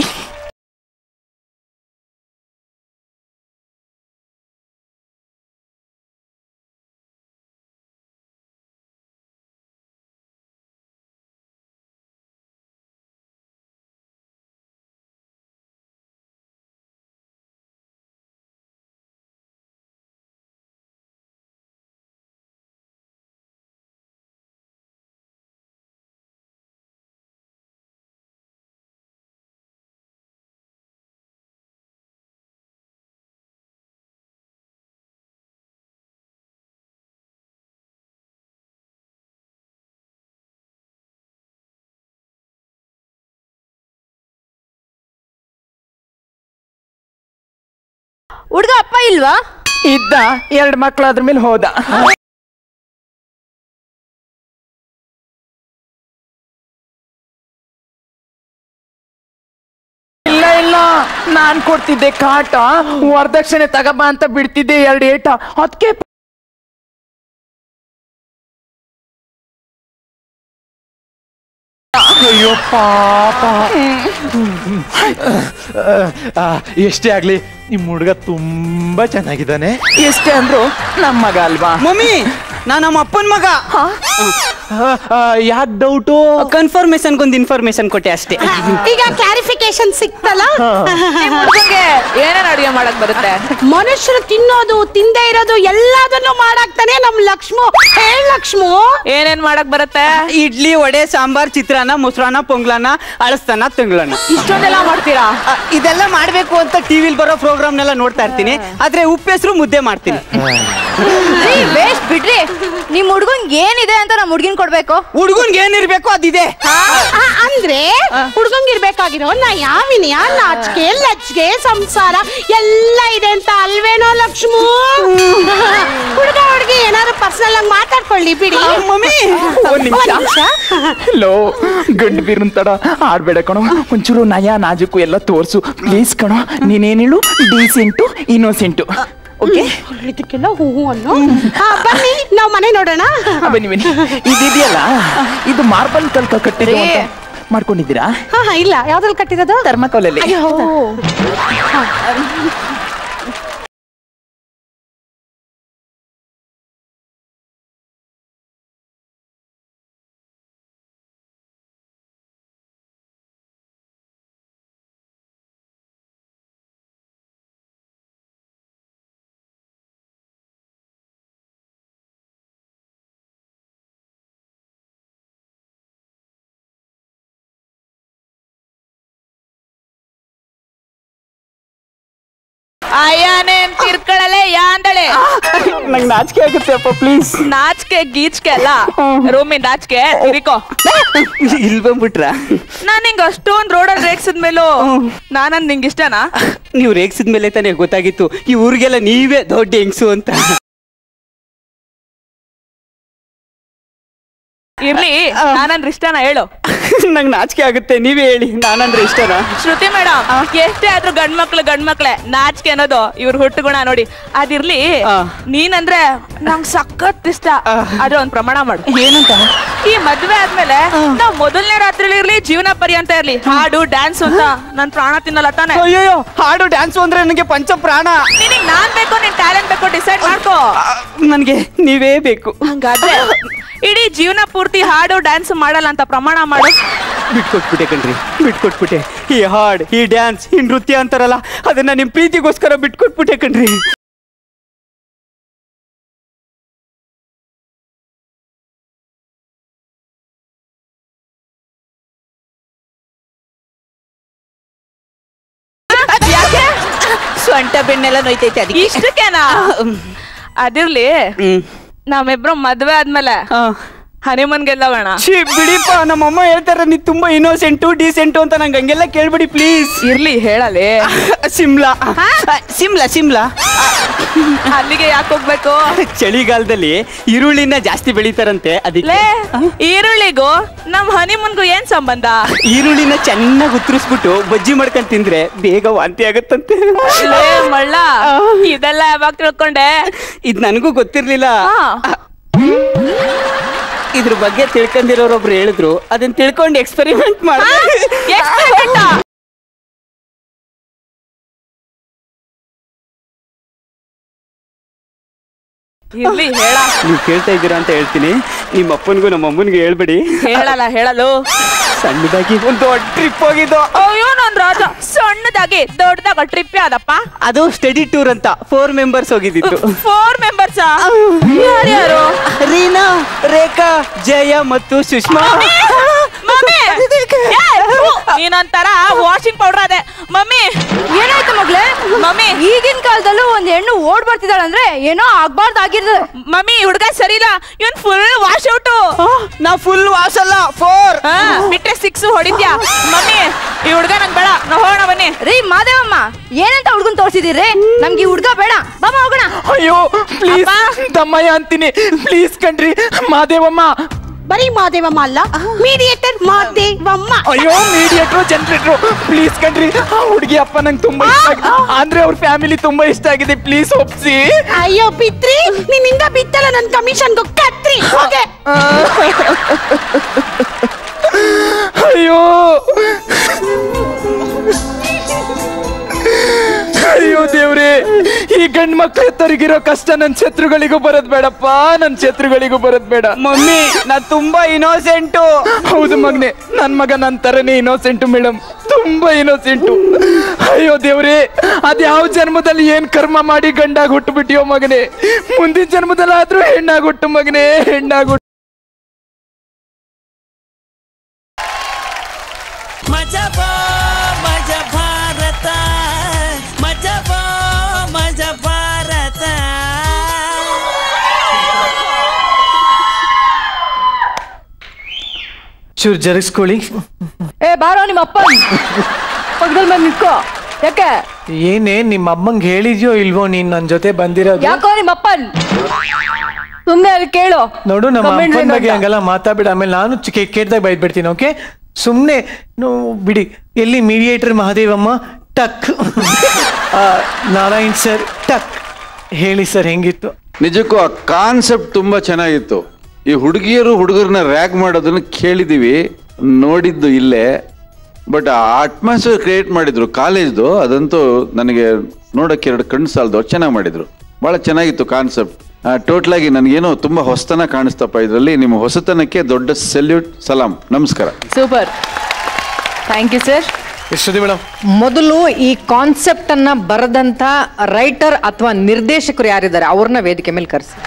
ಅಪ್ಪ ಇಲ್ವಾ ಇದ್ದ ಎರಡು ಮಕ್ಳು ಅದ್ರ ಮೇಲೆ ಹೋದ ಇಲ್ಲ ಇಲ್ಲ ನಾನ್ ಕೊಡ್ತಿದ್ದೆ ಕಾಟ ವರದಕ್ಷಿಣೆ ತಗಬ ಅಂತ ಬಿಡ್ತಿದ್ದೆ ಎರಡು ಏಟ ಅದಕ್ಕೆ ಅಯ್ಯೋ ಪಾಪ ಆ, ಎಷ್ಟೇ ಆಗ್ಲಿ ನಿಮ್ ಹುಡುಗ ತುಂಬಾ ಚೆನ್ನಾಗಿದ್ದಾನೆ ಎಷ್ಟೇ ಅಂದ್ರು ನಮ್ಮ ಮಗ ಅಲ್ವಾ ಮಮ್ಮಿ ನಾ ನಮ್ಮ ಅಪ್ಪನ ಮಗ ಯಾಕೆ ಡೌಟು ಕನ್ಫರ್ಮೇಶನ್ ಒಂದು ಇನ್ಫಾರ್ಮೇಶನ್ ಕೊಟ್ಟೆ ಅಷ್ಟೇ ಈಗ ಕ್ಲಾರಿಫಿಕೇಶನ್ ಸಿಕ್ತಲ್ಲ ಏನೇನ್ ಅಡುಗೆ ಮಾಡಕ್ ಬರುತ್ತೆ ಮನುಷ್ಯರು ತಿನ್ನೋದು ತಿಂದೇ ಇರೋದು ಎಲ್ಲದನ್ನು ಮಾಡಾಕ್ತಾನೆ ನಮ್ ಲಕ್ಷ್ಮು ಹೇಳ್ ಲಕ್ಷ್ಮು ಏನೇನ್ ಮಾಡಕ್ ಬರುತ್ತೆ ಇಡ್ಲಿ ವಡೆ ಸಾಂಬಾರ್ ಚಿತ್ರಾನ್ನ ಮೊಸರನ್ನ ಪೊಂಗ್ಲನ್ನ ಅಳಸ್ತಾನ ತಂಗ್ಳನ್ನ ಇಷ್ಟೊಂದೆಲ್ಲ ಮಾಡ್ತೀರಾ ಆ, ಇದೆಲ್ಲ ಮಾಡ್ಬೇಕು ಅಂತ ಟಿವಿಲ್ ಬರೋ ಪ್ರೋಗ್ರಾಮ್ನೆಲ್ಲ ನೋಡ್ತಾ ಇರ್ತೀನಿ ಆದ್ರೆ ಉಪ್ಪೆಸರು ಮುದ್ದೆ ಮಾಡ್ತೀನಿ ಬೇಸ್ ಬಿಡ್ರಿ ನಿಮ್ ಹುಡ್ಗನ್ ಏನಿದೆ ಅಂತ ನಮ್ ಹುಡ್ಗಿನ್ ಕೊಡ್ಬೇಕು ಹುಡ್ಗನ್ಗೆ ಏನಿರ್ಬೇಕು ಅದಿದೆ ಆ, ಅಂದ್ರೆ ಹುಡ್ಗಂಗಿರ್ಬೇಕಾಗಿರೋ ನಾ ಯಾವಿನಿಯ ನಾಚಿಕೆ ಲಜ್ಗೆ ಸಂಸಾರ ಎಲ್ಲ ಇದೆ ಅಂತ ಅಲ್ವೇನೋ ಲಕ್ಷ್ಮು ಹುಡುಗ ಹುಡುಗಿ ಏನಾದ್ರು ಪರ್ಸನಲ್ ಆಗಿ ಮಾತಾಡ್ಕೊಳ್ಳಿ ಬಿಡಿ ಮಮ್ಮಿ ಒಂದ್ ನಿಮಿಷ ಲೋ ಗಂಡು ಬೀರನ್ ತಡ ಆಡ್ಬೇಡ ಕಣೋ ಒಂಚೂರು ನಯ ನಾಜುಕು ಎಲ್ಲ ತೋರ್ಸು ಪ್ಲೀಸ್ ಕಣೋ ನೀನೇನ್ ಹೇಳು ಡೀಸೆಂಟು ಇನ್ನೋಸೆಂಟು ಓಕೆ ಇದಕ್ಕೆಲ್ಲ ಹೂ ಅನ್ನೋ ಆ, ಬನ್ನಿ ನಾವ್ ಮನೆ ನೋಡೋಣ ಬನ್ನಿ ಬನ್ನಿ ಇದಿದೆಯಲ್ಲ ಇದು ಮಾರ್ಬಲ್ ಕಲ್ಕ ಕಟ್ಟಿದ್ದು ಅಂತ ಮಾಡ್ಕೊಂಡಿದ್ದೀರಾ ಹಾ ಹಾ ಇಲ್ಲ ಯಾವ್ದ್ರಲ್ಲಿ ಕಟ್ಟಿರೋದು ಥರ್ಮಕೋಲಲ್ಲಿ ಅಯ್ಯೋ ಅಯ್ಯನೇನ್ ತಿರ್ಕೊಳ್ಳಲೆ ಯಾಂದಳೆ ನಂಗೆ ನಾಚಿಕೆ ಆಗುತ್ತೆ ಅಪ್ಪ ಪ್ಲೀಸ್ ನಾಚಿಕೆ ಗೀಚ್ಕೆ ಅಲ್ಲ ರೂಮಿನ ನಾಚಿಕೆ ತಿರಿಕೋ ಇಲ್ಲಿ ಬಂದ್ಬಿಟ್ರ ನಾನ್ ನಿಂಗ್ ಅಷ್ಟೊಂದ್ ರೋಡಲ್ಲಿ ರೇಗ್ಸಿದ ಮೇಲೂ ನಾನಂದ್ ನಿಂಗ್ ಇಷ್ಟನಾ ನೀವು ರೇಗ್ಸಿದ ಮೇಲೆ ತಾನೇ ಗೊತ್ತಾಗಿತ್ತು ಈ ಊರಿಗೆಲ್ಲ ನೀವೇ ದೊಡ್ಡ ಹೆಂಗ್ಸು ಅಂತ ಇರ್ಲಿ ನಾನಂದ್ರೆ ಇಷ್ಟನಾ ಹೇಳು ನಂಗೆ ನಾಚಿಕೆ ಆಗುತ್ತೆ ನೀವೇ ಹೇಳಿ ನಾನಂದ್ರೆ ಇಷ್ಟನಾ ಶ್ರುತಿ ಮೇಡಮ್ ಎಷ್ಟೇ ಆದ್ರೂ ಗಂಡ್ ಮಕ್ಳು ಗಂಡ್ ಮಕ್ಳೆ ನಾಚಿಕೆ ಅನ್ನೋದು ಇವ್ರ ಹುಟ್ಟುಗುಣ ನೋಡಿ ಅದಿರ್ಲಿ ನೀನಂದ್ರೆ ನಂಗ್ ಸಖತ್ ಇಷ್ಟ ಆದ್ರೆ ಒಂದ್ ಪ್ರಮಾಣ ಮಾಡು ಏನಂತ ಈ ಮದ್ವೆ ಆದ್ಮೇಲೆ ನಾವ್ ಮೊದಲನೇ ರಾತ್ರಿಲಿ ಇರ್ಲಿ ಜೀವನ ಪರ್ಯಂತ ಇರ್ಲಿ ಹಾಡು ಡ್ಯಾನ್ಸ್ ಅಂತ ನನ್ ಪ್ರಾಣ ತಿನ್ನಲ್ಲ ತಾನೆ ಅಯ್ಯೋ ಹಾಡು ಡ್ಯಾನ್ಸು ಅಂದ್ರೆ ನನಗೆ ಪಂಚ ಪ್ರಾಣ ನಿನಗ್ ನಾನ್ ಬೇಕು ನಿನ್ ಟ್ಯಾಲೆಂಟ್ ಬೇಕು ಡಿಸೈಡ್ ಮಾಡ್ಕೋ ನನಗೆ ನೀವೇ ಬೇಕು ಹಂಗಾದ್ರೆ ಇಡೀ ಜೀವನ ಪೂರ್ತಿ ಹಾಡು ಡ್ಯಾನ್ಸ್ ಮಾಡಲ್ಲ ಅಂತ ಪ್ರಮಾಣ ಮಾಡು ಬಿಟ್ಕೊಟ್ಬಿಟ್ಟೆ ಕಣ್ರಿ ಬಿಟ್ಕೊಟ್ಬಿಟ್ಟೆ ಈ ಹಾಡ್ ಈ ಡ್ಯಾನ್ಸ್ ಈ ನೃತ್ಯ ಅಂತಾರಲ್ಲ ಅದನ್ನ ನಿಮ್ ಪ್ರೀತಿಗೋಸ್ಕರ ಬಿಟ್ಕೊಟ್ಬಿಟ್ಟೆ ಕಣ್ರಿ ಯಾಕೆ ಸೊಂಟ ಬೆನ್ನೆಲ್ಲ ನೋಯ್ತೈತೆ ಅದಕ್ಕೆ ಇಷ್ಟಕ್ಕೇನಾ ಅದಿರ್ಲಿ ನಮ್ಮಿಬ್ರು ಮದ್ವೆ ಆದ್ಮೇಲೆ ಹನಿಮನ್ಗೆಲ್ಲ ಬೇಡ ಛೀ ಬಿಡಿಪ್ಪ ನಮ್ಮಮ್ಮ ಹೇಳ್ತಾರೆ ನೀ ತುಂಬಾ ಇನ್ನೋಸೆಂಟು ಡೀಸೆಂಟು ಅಂತ ನಂಗೆ ಹಂಗೆಲ್ಲ ಕೇಳ್ಬಿಡಿ ಪ್ಲೀಸ್ ಇರ್ಲಿ ಹೇಳಲಿ ಸಿಮ್ಲಾ ಸಿಮ್ಲಾ ಸಿಮ್ಲಾ ಅಲ್ಲಿಗೆ ಯಾಕೆ ಹೋಗ್ಬೇಕು ಚಳಿಗಾಲದಲ್ಲಿ ಈರುಳ್ಳಿನ ಜಾಸ್ತಿ ಬೆಳಿತಾರಂತೆ ಅದಕ್ಕೆ ಲೇ ಈರುಳ್ಳಿಗೂ ನಮ್ ಹನಿಮನ್ಗೂ ಏನ್ ಸಂಬಂಧ ಈರುಳ್ಳಿನ ಚೆನ್ನಾಗಿ ಉತ್ತರಿಸ್ಬಿಟ್ಟು ಬಜ್ಜಿ ಮಾಡ್ಕೊಂಡ್ ತಿಂದ್ರೆ ಬೇಗ ವಾಂತಿ ಆಗತ್ತಂತೆ ಲೇ ಮಳ್ಳ ಇದೆಲ್ಲ ಯಾವಾಗ ತಿಳ್ಕೊಂಡೆ ಇದ್ ನನಗೂ ಗೊತ್ತಿರ್ಲಿಲ್ಲ ಇದ್ರ ಬಗ್ಗೆ ತಿಳ್ಕೊಂಡಿರೋರೊಬ್ರು ಹೇಳಿದ್ರು ಅದನ್ನ ತಿಳ್ಕೊಂಡು ಎಕ್ಸ್ಪೆರಿಮೆಂಟ್ ಮಾಡ ಇರ್ಲಿ ಹೇಳ ನೀವು ಕೇಳ್ತಾ ಇದ್ದೀರಾ ಅಂತ ಹೇಳ್ತೀನಿ ನಿಮ್ಮ ಅಪ್ಪನಿಗೂ ನಮ್ಮ ಅಮ್ಮನಿಗೆ ಹೇಳ್ಬೇಡಿ ಹೇಳಲ್ಲ ಹೇಳಲು ಸಣ್ಣದಾಗಿ ಒಂದು ದೊಡ್ಡ ಟ್ರಿಪ್ ಹೋಗಿದ್ದು ಅಯ್ಯೋ ನನ್ ರಾಜ ಸಣ್ಣದಾಗಿ ದೊಡ್ಡದಾಗ ಟ್ರಿಪ್ ಯಾವ್ದಪ್ಪ ಅದು ಸ್ಟಡಿ ಟೂರ್ ಅಂತ ಫೋರ್ ಮೆಂಬರ್ಸ್ ಹೋಗಿದ್ದಿತ್ತು ಫೋರ್ ಮೆಂಬರ್ಸ್ ಯಾರ್ಯಾರು ರೀನಾ ರೇಖಾ ಜಯ ಮತ್ತು ಸುಷ್ಮಾ ಮಮ್ಮಿ! ಏ, ಥು, ನೀನ ಒಂದೊಂದ್ ವಾಷಿಂಗ್ ಪೌಡರ್ ಅದೇ ಮಮ್ಮಿ ಏನಾಯ್ತು ಮಗ್ಲೆ ಮಮ್ಮಿ ಈಗಿನ ಕಾಲದಲ್ಲೂ ಒಂದ್ ಹೆಣ್ಣು ಓಡ್ ಬರ್ತಿದ್ದಾಳೆ ಅಂದ್ರೆ ಏನೋ ಆಗ್ಬಾರ್ದು ಆಗಿರ್ತದೆ ಮಮ್ಮಿ ಹುಡುಗ ಸರಿ ಇಲ್ಲ ಇವನ್ ಫುಲ್ ವಾಶ್ ಔಟ್ ನಾ ಫುಲ್ ವಾಶ್ ಅಲ್ಲ ಫೋರ್ ಬಿಟ್ರೆ ಸಿಕ್ಸ್ ಹೊಡಿದ್ಯಾ ಮಮ್ಮಿ ಈ ಹುಡುಗ ನಂಗ್ ಬೇಡ ನಾ ಹೋಗೋಣ ಬನ್ನಿ ರೀ ಮಾದೇವಮ್ಮ ಏನಂತ ಹುಡ್ಗನ್ ತೋರ್ಸಿದಿರಿ ನಮ್ಗೆ ಈ ಹುಡ್ಗ ಬೇಡ ಬಾಮ ಹೋಗೋಣ ಅಯ್ಯೋ ಪ್ಲೀಸ್ ತಮ್ಮಯ್ಯ ಅಂತೀನಿ ಪ್ಲೀಸ್ ಕಣ್ರಿ ಮಾದೇವಮ್ಮ ಬರೀ ಮಾದೇವಮ್ಮ ಅಲ್ಲ ಮೀಡಿಯೇಟರ್ ಮಾದೇವಮ್ಮ ಅಯ್ಯೋ ಮೀಡಿಯೇಟ್ರು ಜನರೇಟ್ರು ಪ್ಲೀಸ್ ಕಣ್ರಿ ಆ ಹುಡುಗಿ ಅಪ್ಪ ನಂಗೆ ತುಂಬಾ ಇಷ್ಟ ಆಗಿದೆ ಅಂದ್ರೆ ಅವ್ರ ಫ್ಯಾಮಿಲಿ ತುಂಬಾ ಇಷ್ಟ ಆಗಿದೆ ಪ್ಲೀಸ್ ಒಪ್ಸಿ ಅಯ್ಯೋ ಬಿತ್ರಿ ನಿನ್ನಿಂದ ಬಿತ್ತಲ್ಲ ನನ್ ಕಮಿಷನ್ ಕತ್ರಿ ಹೋಗೆ ಅಯ್ಯೋ ಅಯ್ಯೋ ದೇವ್ರೆ ಈ ಗಂಡ್ ಮಕ್ಳ ಎತ್ತರಿಗಿರೋ ಕಷ್ಟ ನನ್ ಶತ್ರುಗಳಿಗೂ ಬರೋದ್ ಬೇಡಪ್ಪ ನನ್ ಶತ್ರುಗಳಿಗೂ ಬರೋದ್ ಬೇಡ ಮಮ್ಮಿ ನಾ ತುಂಬಾ ಇನೋಸೆಂಟು ಹೌದು ಮಗನೆ ನನ್ ಮಗ ನನ್ ತರನೇ ಇನ್ನೋಸೆಂಟು ಮೇಡಮ್ ತುಂಬಾ ಇನ್ನೋಸೆಂಟು ಅಯ್ಯೋ ದೇವ್ರೆ ಅದ್ಯಾವ ಜನ್ಮದಲ್ಲಿ ಏನ್ ಕರ್ಮ ಮಾಡಿ ಗಂಡಾಗ್ ಹುಟ್ಟು ಬಿಟ್ಟಿಯೋ ಮಗನೇ ಮುಂದಿನ ಜನ್ಮದಲ್ಲಾದ್ರೂ ಹೆಣ್ಣಾಗ್ ಹುಟ್ಟು ಮಗನೇ ಹೆಣ್ಣಾಗ್ ಹುಟ್ಟು ಮಜಾ ಬಾ ಮಜಾ ಭಾರತ ಮಜಾ ಬಾ ಮಜಾ ಭಾರತ ಚೂರು ಜರುಗಿಸ್ಕೊಳ್ಳಿ ಏ ಬಾರೋ ನಿಮ್ಮ ಅಪ್ಪ ಪಕ್ಕದಲ್ಲಿ ಬಂದು ನಿಂತ್ಕೋ ಯಾಕೆ ಏನೇ ನಿಮ್ಮ ಅಮ್ಮಂಗೆ ಹೇಳಿದ್ಯೋ ಇಲ್ವೋ ನೀನ್ ನನ್ನ ಜೊತೆ ಬಂದಿರೋದು ಯಾಕೋ ನಿಮ್ಮ ಅಪ್ಪನ್ ಸುಮ್ನೆ ಅಲ್ಲಿ ಕೇಳು ನೋಡು ನಮ್ಮ Comment ಅಪ್ಪನ ಏನು ಬಗ್ಗೆ ಅಂತ. ಹಂಗೆಲ್ಲ ಮಾತಾಡ್ಬೇಡ ಆಮೇಲೆ ನಾನು ಚಿಕ್ಕ ಕೇಳ್ದಾಗ ಬೈದ್ಬಿಡ್ತೀನಿ ಓಕೆ ಸುಮ್ಮನೆ ಬಿಡಿ ಎಲ್ಲಿ ಮೀಡಿಯೇಟರ್ ಮಹಾದೇವಮ್ಮ ಟಕ್ ಆ, ನಾರಾಯಣ್ ಸರ್ ಟಕ್ ಹೇಳಿ ಸರ್ ಹೆಂಗಿತ್ತು ನಿಜಕ್ಕೂ ಆ ಕಾನ್ಸೆಪ್ಟ್ ತುಂಬಾ ಚೆನ್ನಾಗಿತ್ತು ಈ ಹುಡುಗಿಯರು ಹುಡುಗರನ್ನ ರ್ಯಾಗ್ ಮಾಡೋದನ್ನ ಕೇಳಿದೀವಿ ನೋಡಿದ್ದು ಇಲ್ಲೇ ಬಟ್ ಆ ಅಟ್ಮಾಸ್ಫಿಯರ್ ಕ್ರಿಯೇಟ್ ಮಾಡಿದ್ರು ಕಾಲೇಜ್ದು ಅದಂತೂ ನನಗೆ ನೋಡಕ್ಕೆ ಎರಡು ಕಣ್ಣು ಸಾಲದು ಚೆನ್ನಾಗಿ ಮಾಡಿದ್ರು ಬಹಳ ಚೆನ್ನಾಗಿತ್ತು ಕಾನ್ಸೆಪ್ಟ್ ಟೋಟಲ್ ಆಗಿ ನನಗೇನೋ ತುಂಬಾ ಹೊಸತನ ಕಾಣಿಸ್ತಪ್ಪ ಇದರಲ್ಲಿ ನಿಮ್ಮ ಹೊಸತನಕ್ಕೆ ದೊಡ್ಡ ಸೆಲ್ಯೂಟ್ ಸಲಾಂ ನಮಸ್ಕಾರ ಸೂಪರ್ ಥ್ಯಾಂಕ್ ಯು ಸರ್ ಎಷ್ಟೊತ್ತಿ ಮೇಡಮ್ ಮೊದಲು ಈ ಕಾನ್ಸೆಪ್ಟ್ ಅನ್ನ ಬರೆದಂತ ರೈಟರ್ ಅಥವಾ ನಿರ್ದೇಶಕರು ಯಾರಿದ್ದಾರೆ ಅವ್ರನ್ನ ವೇದಿಕೆ ಮೇಲೆ ಕರೆಸಿ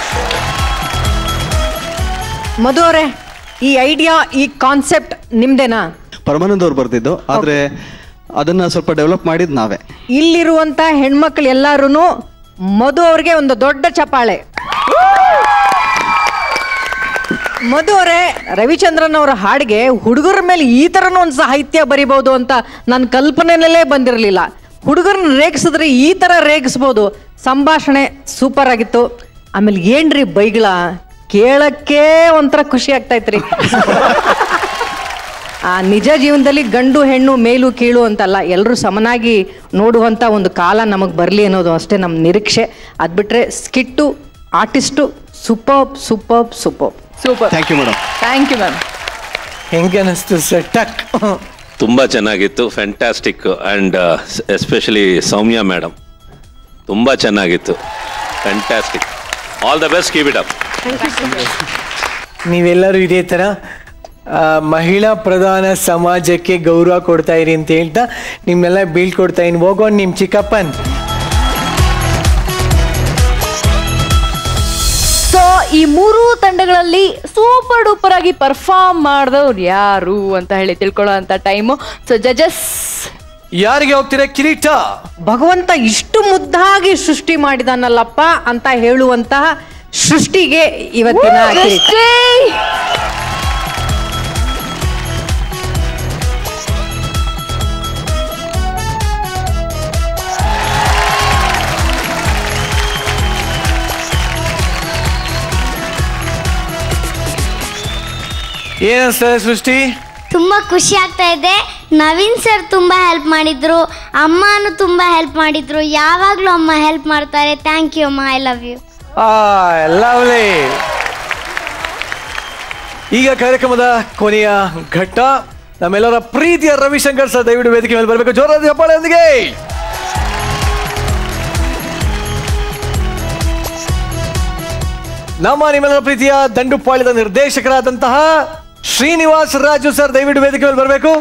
ಮಧು ಅವರೇ ಈ ಐಡಿಯಾ ಈ ಕಾನ್ಸೆಪ್ಟ್ ನಿಮ್ದೇನಾ ಪರಮಾನಂದ್ ಅವ್ರು ಬರ್ತಿದ್ದು ಆದ್ರೆ ಅದನ್ನ ಸ್ವಲ್ಪ ಡೆವಲಪ್ ಮಾಡಿದ್ ನಾವೇ ಇಲ್ಲಿರುವಂತ ಹೆಣ್ಮಕ್ಳು ಎಲ್ಲಾರು ಮಧು ಅವ್ರಿಗೆ ಒಂದು ದೊಡ್ಡ ಚಪಾಳೆ ಮಧು ಅವರೇ ರವಿಚಂದ್ರನ್ ಅವರ ಹಾಡಿಗೆ ಹುಡುಗರ ಮೇಲೆ ಈ ಥರನೂ ಒಂದು ಸಾಹಿತ್ಯ ಬರಿಬೋದು ಅಂತ ನನ್ನ ಕಲ್ಪನೆನಲ್ಲೇ ಬಂದಿರಲಿಲ್ಲ ಹುಡುಗರನ್ನ ರೇಗಿಸಿದ್ರೆ ಈ ಥರ ರೇಗಿಸ್ಬೋದು ಸಂಭಾಷಣೆ ಸೂಪರ್ ಆಗಿತ್ತು ಆಮೇಲೆ ಏನ್ರಿ ಬೈಗಳ ಕೇಳಕ್ಕೆ ಒಂಥರ ಖುಷಿ ಆಗ್ತೈತ್ರಿ ಆ ನಿಜ ಜೀವನದಲ್ಲಿ ಗಂಡು ಹೆಣ್ಣು ಮೇಲು ಕೀಳು ಅಂತಲ್ಲ ಎಲ್ಲರೂ ಸಮನಾಗಿ ನೋಡುವಂಥ ಒಂದು ಕಾಲ ನಮಗೆ ಬರಲಿ ಅನ್ನೋದು ಅಷ್ಟೇ ನಮ್ಮ ನಿರೀಕ್ಷೆ ಅದು ಬಿಟ್ಟರೆ skit artist super super super super thank you madam thank you ma'am ಹೆಂಗೆ ಅನಿಸ್ತು ಸರ್ ಟಕ್ ತುಂಬ ಚೆನ್ನಾಗಿತ್ತು fantastic and especially Soumya madam ತುಂಬ ಚೆನ್ನಾಗಿತ್ತು fantastic all the best keep it up ನೀವೆಲ್ಲರೂ ಇದೇ ಥರ ಆ, ಮಹಿಳಾ ಪ್ರಧಾನ ಸಮಾಜಕ್ಕೆ ಗೌರವ ಕೊಡ್ತಾ ಇರಿ ಅಂತ ಹೇಳ್ತಾ ನಿಮ್ಮೆಲ್ಲ ಬೀಳ್ಕೊಡ್ತಾ ಇನ್ ಹೋಗೋಣ ನಿಮ್ಮ ಚಿಕ್ಕಪ್ಪನ್ ಸೊ ಈ ಮೂರು ತಂಡಗಳಲ್ಲಿ ಸೂಪರ್ ಡೂಪರ್ ಆಗಿ ಪರ್ಫಾರ್ಮ್ ಮಾಡಿದವ್ರು ಯಾರು ಅಂತ ಹೇಳಿ ತಿಳ್ಕೊಳ್ಳೋ ಅಂತ ಟೈಮು ಸೊ ಜಜಸ್ ಯಾರಿಗೆ ಹೋಗ್ತೀರಾ ಕಿರೀಟ ಭಗವಂತ ಇಷ್ಟು ಮುದ್ದಾಗಿ ಸೃಷ್ಟಿ ಮಾಡಿದಾನಲ್ಲಪ್ಪ ಅಂತ ಹೇಳುವಂತಹ ಸೃಷ್ಟಿಗೆ ಇವತ್ತಿನ ಕಿರೀಟ. ಏನನ್ಸ್ತದೆ ಸೃಷ್ಟಿ ತುಂಬ ಖುಷಿ ಆಗ್ತಾ ಇದೆ ನವೀನ್ ಸರ್ ತುಂಬ ಹೆಲ್ಪ್ ಮಾಡಿದ್ರು ಅಮ್ಮನೂ ತುಂಬ ಹೆಲ್ಪ್ ಮಾಡಿದ್ರು ಯಾವಾಗಲೂ ಅಮ್ಮ ಹೆಲ್ಪ್ ಮಾಡ್ತಾರೆ ಥ್ಯಾಂಕ್ ಯು ಅಮ್ಮ ಐ ಲವ್ ಯು ಆ ಲವ್ಲಿ ಈಗ ಕಾರ್ಯಕ್ರಮದ ಕೊನೆಯ ಘಟ್ಟ ನಮ್ಮೆಲ್ಲರ ಪ್ರೀತಿಯ ರವಿಶಂಕರ್ ಸರ್ ದಯವಿಟ್ಟು ವೇದಿಕೆ ಮೇಲೆ ಬರಬೇಕು ಜೋರಾದ ಚಪ್ಪಾಳೆಯೊಂದಿಗೆ ನಮ್ಮ ನಿಮ್ಮೆಲ್ಲರ ಪ್ರೀತಿಯ ದಂಡುಪಾಳ್ಯದ ನಿರ್ದೇಶಕರಾದಂತಹ ಶ್ರೀನಿವಾಸ್ ರಾಜು ಸರ್ ದಯವಿಟ್ಟು ವೇದಿಕೆ ಮೇಲೆ ಬರಬೇಕು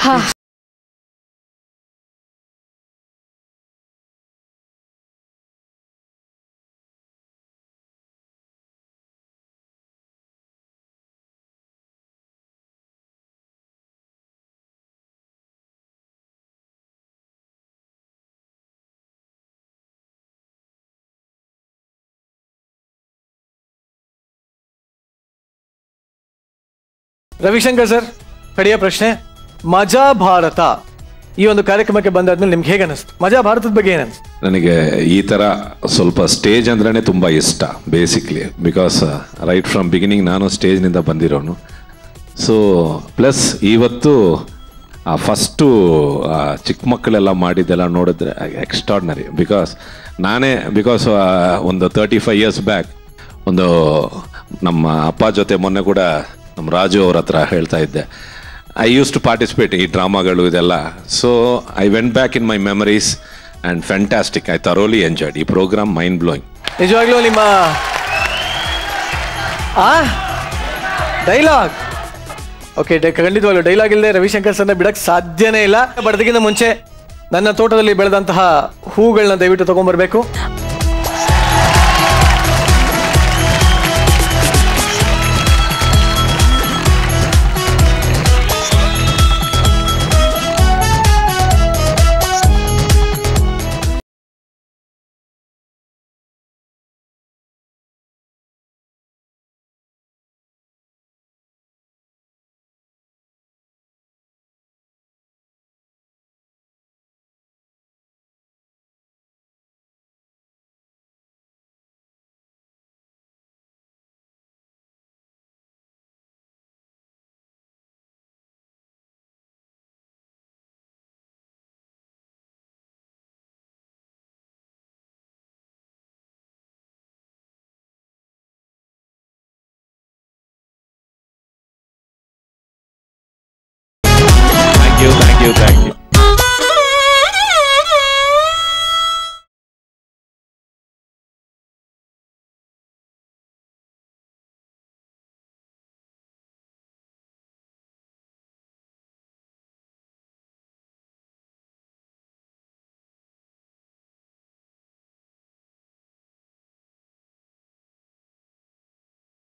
ರವಿಶಂಕರ್ ಸರ್ ಕಡೆಯ ಪ್ರಶ್ನೆ ಮಜಾ ಭಾರತ ಈ ಒಂದು ಕಾರ್ಯಕ್ರಮಕ್ಕೆ ಬಂದಾದ್ಮೇಲೆ ನಿಮ್ಗೆ ಹೇಗೆ ಅನಿಸ್ತು ಮಜಾ ಭಾರತದ ಬಗ್ಗೆ ಏನನ್ಸ್ತು ನನಗೆ ಈ ಥರ ಸ್ವಲ್ಪ ಸ್ಟೇಜ್ ಅಂದ್ರೇ ತುಂಬ ಇಷ್ಟ basically because right from beginning ನಾನು ಸ್ಟೇಜ್ನಿಂದ ಬಂದಿರೋನು ಸೊ ಪ್ಲಸ್ ಇವತ್ತು ಆ ಫಸ್ಟು ಚಿಕ್ಕ ಮಕ್ಕಳೆಲ್ಲ ಮಾಡಿದ್ದೆಲ್ಲ ನೋಡಿದ್ರೆ ಎಕ್ಸ್ಟ್ರಾಡ್ನರಿ ಬಿಕಾಸ್ ನಾನೇ ಬಿಕಾಸ್ ಒಂದು ತರ್ಟಿ ಫೈವ್ ಇಯರ್ಸ್ ಬ್ಯಾಕ್ ಒಂದು ನಮ್ಮ ಅಪ್ಪ ಜೊತೆ ಮೊನ್ನೆ ಕೂಡ ನಮ್ಮ ರಾಜು ಅವ್ರ ಹತ್ರ ಹೇಳ್ತಾ ಇದ್ದೆ ಐ ಯೂಸ್ ಟು ಪಾರ್ಟಿಸಿಪೇಟ್ ಈ ಡ್ರಾಮಾಗಳು ಇದೆಲ್ಲ so I went back in my memories and fantastic I ತರೋಲಿ ಎಂಜಾಯ್ಡ್ ಈ ಪ್ರೋಗ್ರಾಮ್ ಮೈಂಡ್ ಬ್ಲೋಯಿಂಗ್ ನಿಜವಾಗ್ಲೂ ನಿಮ್ಮ ಆ ಡೈಲಾಗ್ ಓಕೆ ಖಂಡಿತವಾಗ್ಲೂ ಡೈಲಾಗ್ ಇಲ್ಲದೆ ರವಿಶಂಕರ್ ಸರ್ನ ಬಿಡಕ್ ಸಾಧ್ಯನೇ ಇಲ್ಲ ಬಡದಕ್ಕಿಂತ ಮುಂಚೆ ನನ್ನ ತೋಟದಲ್ಲಿ ಬೆಳೆದಂತಹ ಹೂಗಳನ್ನ ದಯವಿಟ್ಟು ತಗೊಂಡ್ಬರ್ಬೇಕು thank you thank you thank you